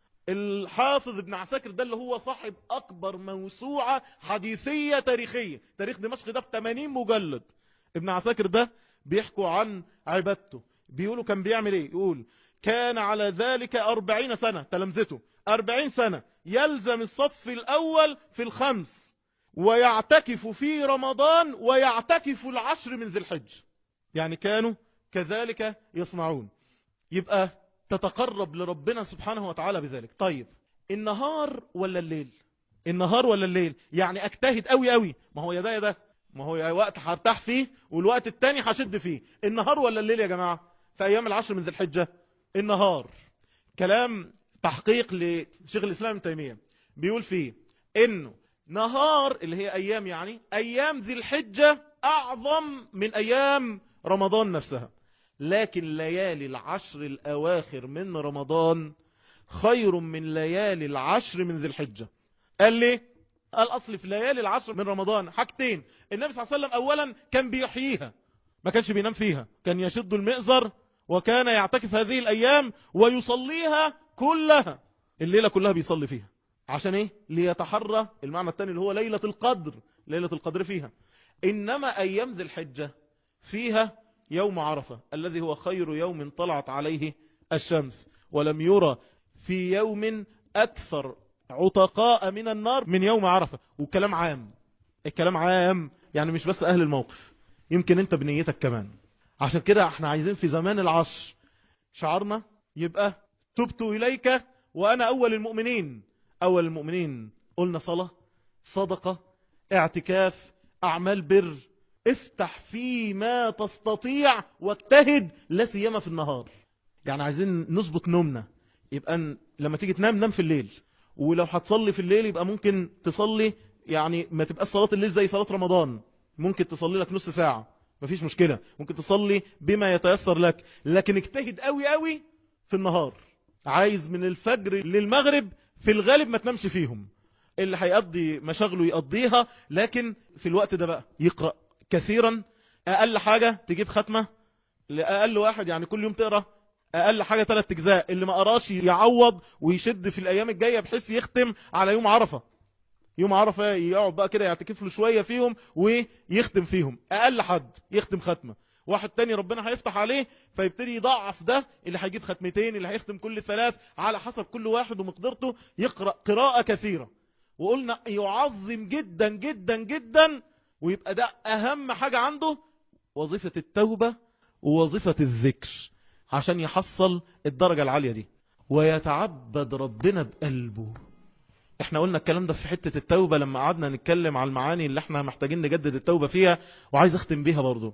الحافظ ابن عساكر ده اللي هو صاحب أكبر موسوعة حديثية تاريخية تاريخ دمشق ده في 80 مجلد ابن عساكر ده بيحكوا عن عبادته بيقولوا كان بيعمل ايه يقول كان على ذلك أربعين سنة تلمذته أربعين سنة يلزم الصف الأول في الخمس ويعتكف في رمضان ويعتكف العشر من ذي الحج يعني كانوا كذلك يصنعون يبقى تتقرب لربنا سبحانه وتعالى بذلك طيب النهار ولا الليل النهار ولا الليل يعني اجتهد قوي قوي ما هو يا ده يا ده ما هو يا وقت هرتاح فيه والوقت التاني هشد فيه النهار ولا الليل يا جماعة في ايام العشر من ذي الحجة النهار كلام تحقيق لشيخ الاسلام ابن تيمية بيقول فيه انه نهار اللي هي ايام يعني ايام ذي الحجة اعظم من ايام رمضان نفسها لكن ليالي العشر الاواخر من رمضان خير من ليالي العشر من ذي الحجة قال لي قال اصل في ليالي العشر من رمضان حاجتين النبي صلى الله عليه وسلم اولا كان بيحييها ما كانش بينام فيها كان يشد المئزر وكان يعتكف هذه الايام ويصليها كلها الليلة كلها بيصلي فيها عشان ايه ليتحرى المعنى الثاني اللي هو ليلة القدر ليلة القدر فيها انما ايام ذي الحجة فيها يوم عرفة الذي هو خير يوم طلعت عليه الشمس ولم يرى في يوم اكثر عتقاء من النار من يوم عرفة والكلام عام الكلام عام يعني مش بس اهل الموقف يمكن انت بنيتك كمان عشان كده احنا عايزين في زمان العصر شعارنا يبقى تبت اليك وانا اول المؤمنين اول المؤمنين قلنا صلاة صدقة اعتكاف اعمال بر افتح فيما تستطيع واجتهد لا سيما في النهار يعني عايزين نظبط نومنا يبقى ن... لما تيجي تنام نام في الليل ولو هتصلي في الليل يبقى ممكن تصلي يعني ما تبقى صلاة الليل زي صلاة رمضان ممكن تصلي لك نص ساعة مفيش مشكلة ممكن تصلي بما يتيسر لك لكن اجتهد قوي قوي في النهار عايز من الفجر للمغرب في الغالب ما تنامش فيهم اللي هيقضي مشاغله يقضيها لكن في الوقت ده بقى يقرأ كثيرا اقل حاجة تجيب ختمة لأقل واحد يعني كل يوم تقرأ اقل حاجة ثلاث اجزاء اللي ما قراش يعوض ويشد في الايام الجاية بحيث يختم على يوم عرفة يوم عرفة يقعد بقى كده يعتكف له شوية فيهم ويختم فيهم اقل حد يختم ختمة واحد تاني ربنا هيفتح عليه فيبتدي يضعف ده اللي هيجيب ختمتين اللي هيختم كل ثلاث على حسب كل واحد ومقدرته يقرأ قراءة كثيرة وقلنا يعظم جدا جدا جدا ويبقى ده اهم حاجة عنده وظيفة التوبة ووظيفة الذكر عشان يحصل الدرجة العالية دي ويتعبد ربنا بقلبه احنا قلنا الكلام ده في حتة التوبة لما قعدنا نتكلم على المعاني اللي احنا محتاجين نجدد التوبة فيها وعايز اختم بيها برضو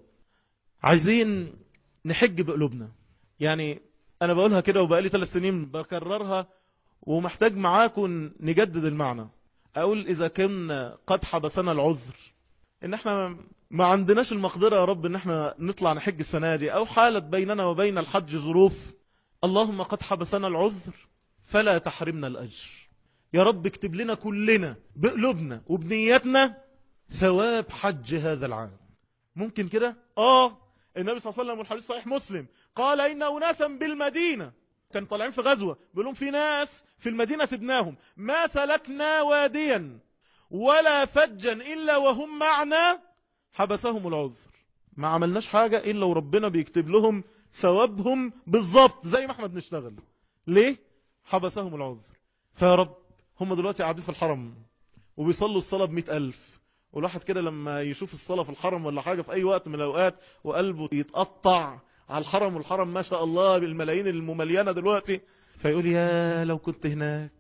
عايزين نحج بقلوبنا يعني انا بقولها كده وبقالي ثلاث سنين بكررها ومحتاج معاكم نجدد المعنى اقول اذا كنا قد حبسنا العذر ان احنا ما عندناش المقدرة يا رب ان احنا نطلع نحج السنة دي او حالت بيننا وبين الحج ظروف اللهم قد حبسنا العذر فلا تحرمنا الاجر يا رب اكتب لنا كلنا بقلوبنا وبنيتنا ثواب حج هذا العام ممكن كده اه النبي صلى الله عليه وسلم والحديث صحيح مسلم قال ان اناسا بالمدينة كان طالعين في غزوة بيقولون في ناس في المدينة سبناهم ما سلكنا واديا ولا فجا إلا وهم معنا حبسهم العذر ما عملناش حاجة إلا وربنا بيكتب لهم ثوابهم بالظبط زي ما احنا بنشتغل ليه حبسهم العذر فيا رب هم دلوقتي قاعدين في الحرم وبيصلوا الصلاة بمئة ألف والواحد كده لما يشوف الصلاة في الحرم ولا حاجة في أي وقت من الأوقات وقلبه يتقطع على الحرم والحرم ما شاء الله بالملايين الممليانة دلوقتي فيقول يا لو كنت هناك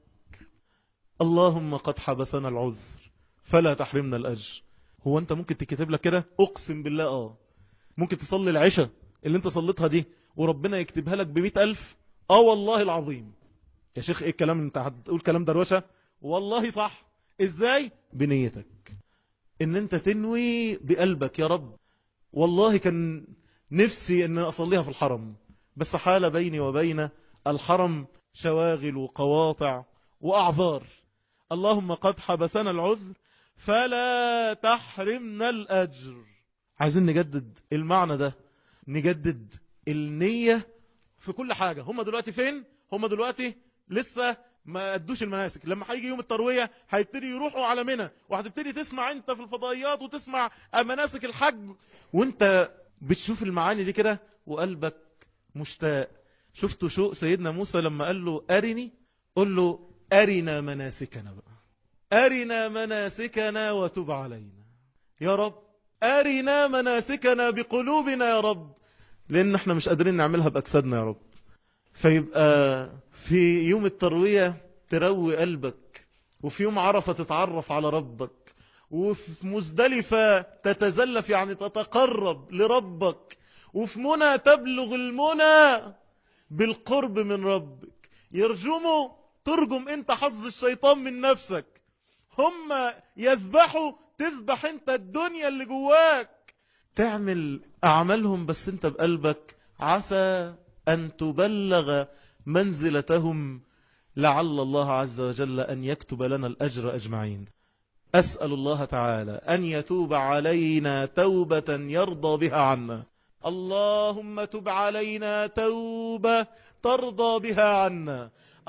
اللهم قد حبسنا العذر فلا تحرمنا الأجر هو أنت ممكن تكتب لك كده أقسم بالله آه ممكن تصلي العشاء اللي أنت صليتها دي وربنا يكتبها لك بمئة ألف آه والله العظيم يا شيخ إيه الكلام أنت هتقول كلام دروشة والله صح إزاي بنيتك إن أنت تنوي بقلبك يا رب والله كان نفسي أن أصليها في الحرم بس حال بيني وبين الحرم شواغل وقواطع وأعذار اللهم قد حبسنا العذر فلا تحرمنا الأجر عايزين نجدد المعنى ده نجدد النية في كل حاجة هم دلوقتي فين هم دلوقتي لسه ما ادوش المناسك لما هيجي يوم التروية هيبتدي يروحوا على منى وهتبتدي تسمع انت في الفضائيات وتسمع مناسك الحج وانت بتشوف المعاني دي كده وقلبك مشتاق شفتوا شوق سيدنا موسى لما قال له أرني قل له أرنا مناسكنا بقى أرنا مناسكنا وتب علينا يا رب أرنا مناسكنا بقلوبنا يا رب لأن احنا مش قادرين نعملها بأجسادنا يا رب فيبقى في يوم التروية تروي قلبك وفي يوم عرفة تتعرف على ربك وفي مزدلفة تتزلف يعني تتقرب لربك وفي منى تبلغ المنى بالقرب من ربك يرجموا ترجم انت حظ الشيطان من نفسك هم يذبحوا تذبح انت الدنيا اللي جواك تعمل اعمالهم بس انت بقلبك عسى ان تبلغ منزلتهم لعل الله عز وجل ان يكتب لنا الاجر اجمعين اسأل الله تعالى ان يتوب علينا توبة يرضى بها عنا اللهم تب علينا توبة ترضى بها عنا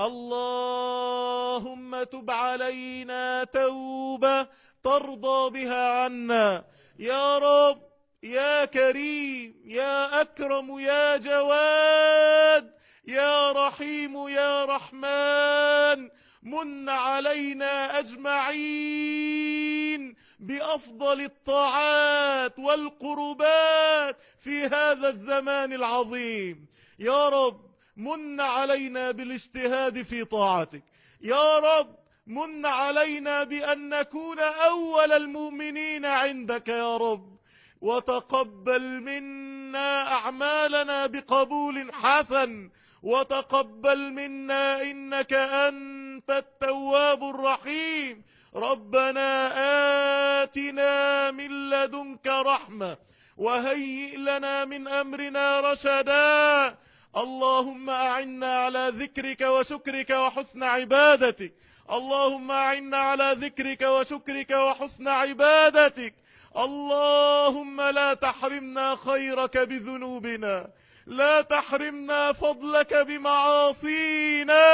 اللهم تب علينا توبة ترضى بها عنا يا رب يا كريم يا أكرم يا جواد يا رحيم يا رحمن من علينا أجمعين بأفضل الطاعات والقربات في هذا الزمان العظيم يا رب من علينا بالاجتهاد في طاعتك يا رب من علينا بأن نكون أول المؤمنين عندك يا رب وتقبل منا أعمالنا بقبول حسن وتقبل منا إنك أنت التواب الرحيم ربنا آتنا من لدنك رحمة وهيئ لنا من أمرنا رشدا اللهم أعنا على ذكرك وشكرك وحسن عبادتك اللهم أعنا على ذكرك وشكرك وحسن عبادتك اللهم لا تحرمنا خيرك بذنوبنا لا تحرمنا فضلك بمعاصينا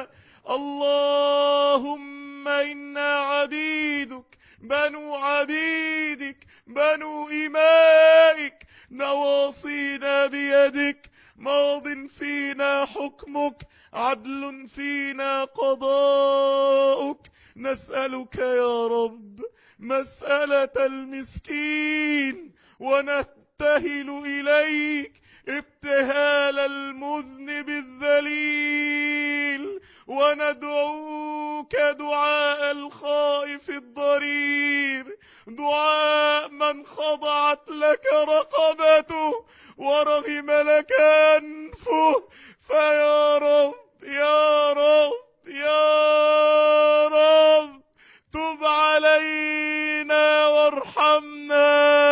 اللهم إنا عبيدك بنو عبيدك بنو إمائك نواصينا بيدك ماض فينا حكمك عدل فينا قضاؤك نسألك يا رب مسألة المسكين ونبتهل إليك ابتهال المذنب الذليل وندعوك دعاء الخائف الضرير دعاء من خضعت لك رقبته ورغم لك أنفه فيا رب يا رب يا رب تب علينا وارحمنا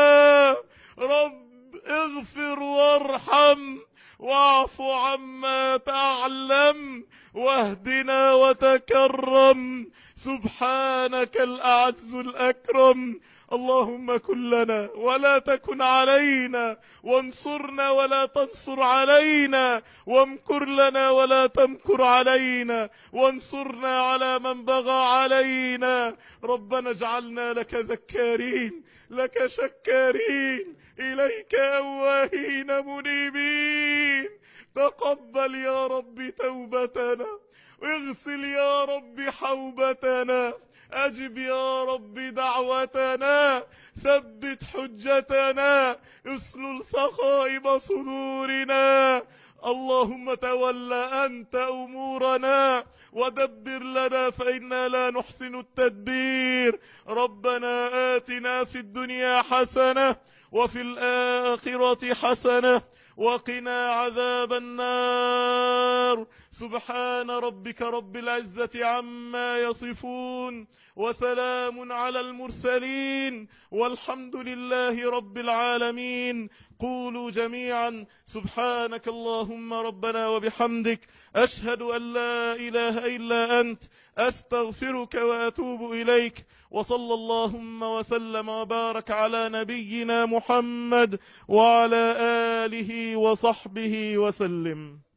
رب اغفر وارحم واعف عما تعلم واهدنا وتكرم سبحانك الأعز الأكرم اللهم كن لنا ولا تكن علينا وانصرنا ولا تنصر علينا وامكر لنا ولا تمكر علينا وانصرنا على من بغى علينا ربنا اجعلنا لك ذكارين لك شكارين إليك أواهين منيبين تقبل يا رب توبتنا اغسل يا رب حوبتنا أجب يا رب دعوتنا ثبت حجتنا اسلل سخائب صدورنا اللهم تول أنت أمورنا ودبر لنا فإنا لا نحسن التدبير ربنا آتنا في الدنيا حسنة وفي الآخرة حسنة وقنا عذاب النار سبحان ربك رب العزة عما يصفون وسلام على المرسلين والحمد لله رب العالمين قولوا جميعا سبحانك اللهم ربنا وبحمدك أشهد أن لا إله إلا أنت أستغفرك وأتوب إليك وصلى اللهم وسلم وبارك على نبينا محمد وعلى آله وصحبه وسلم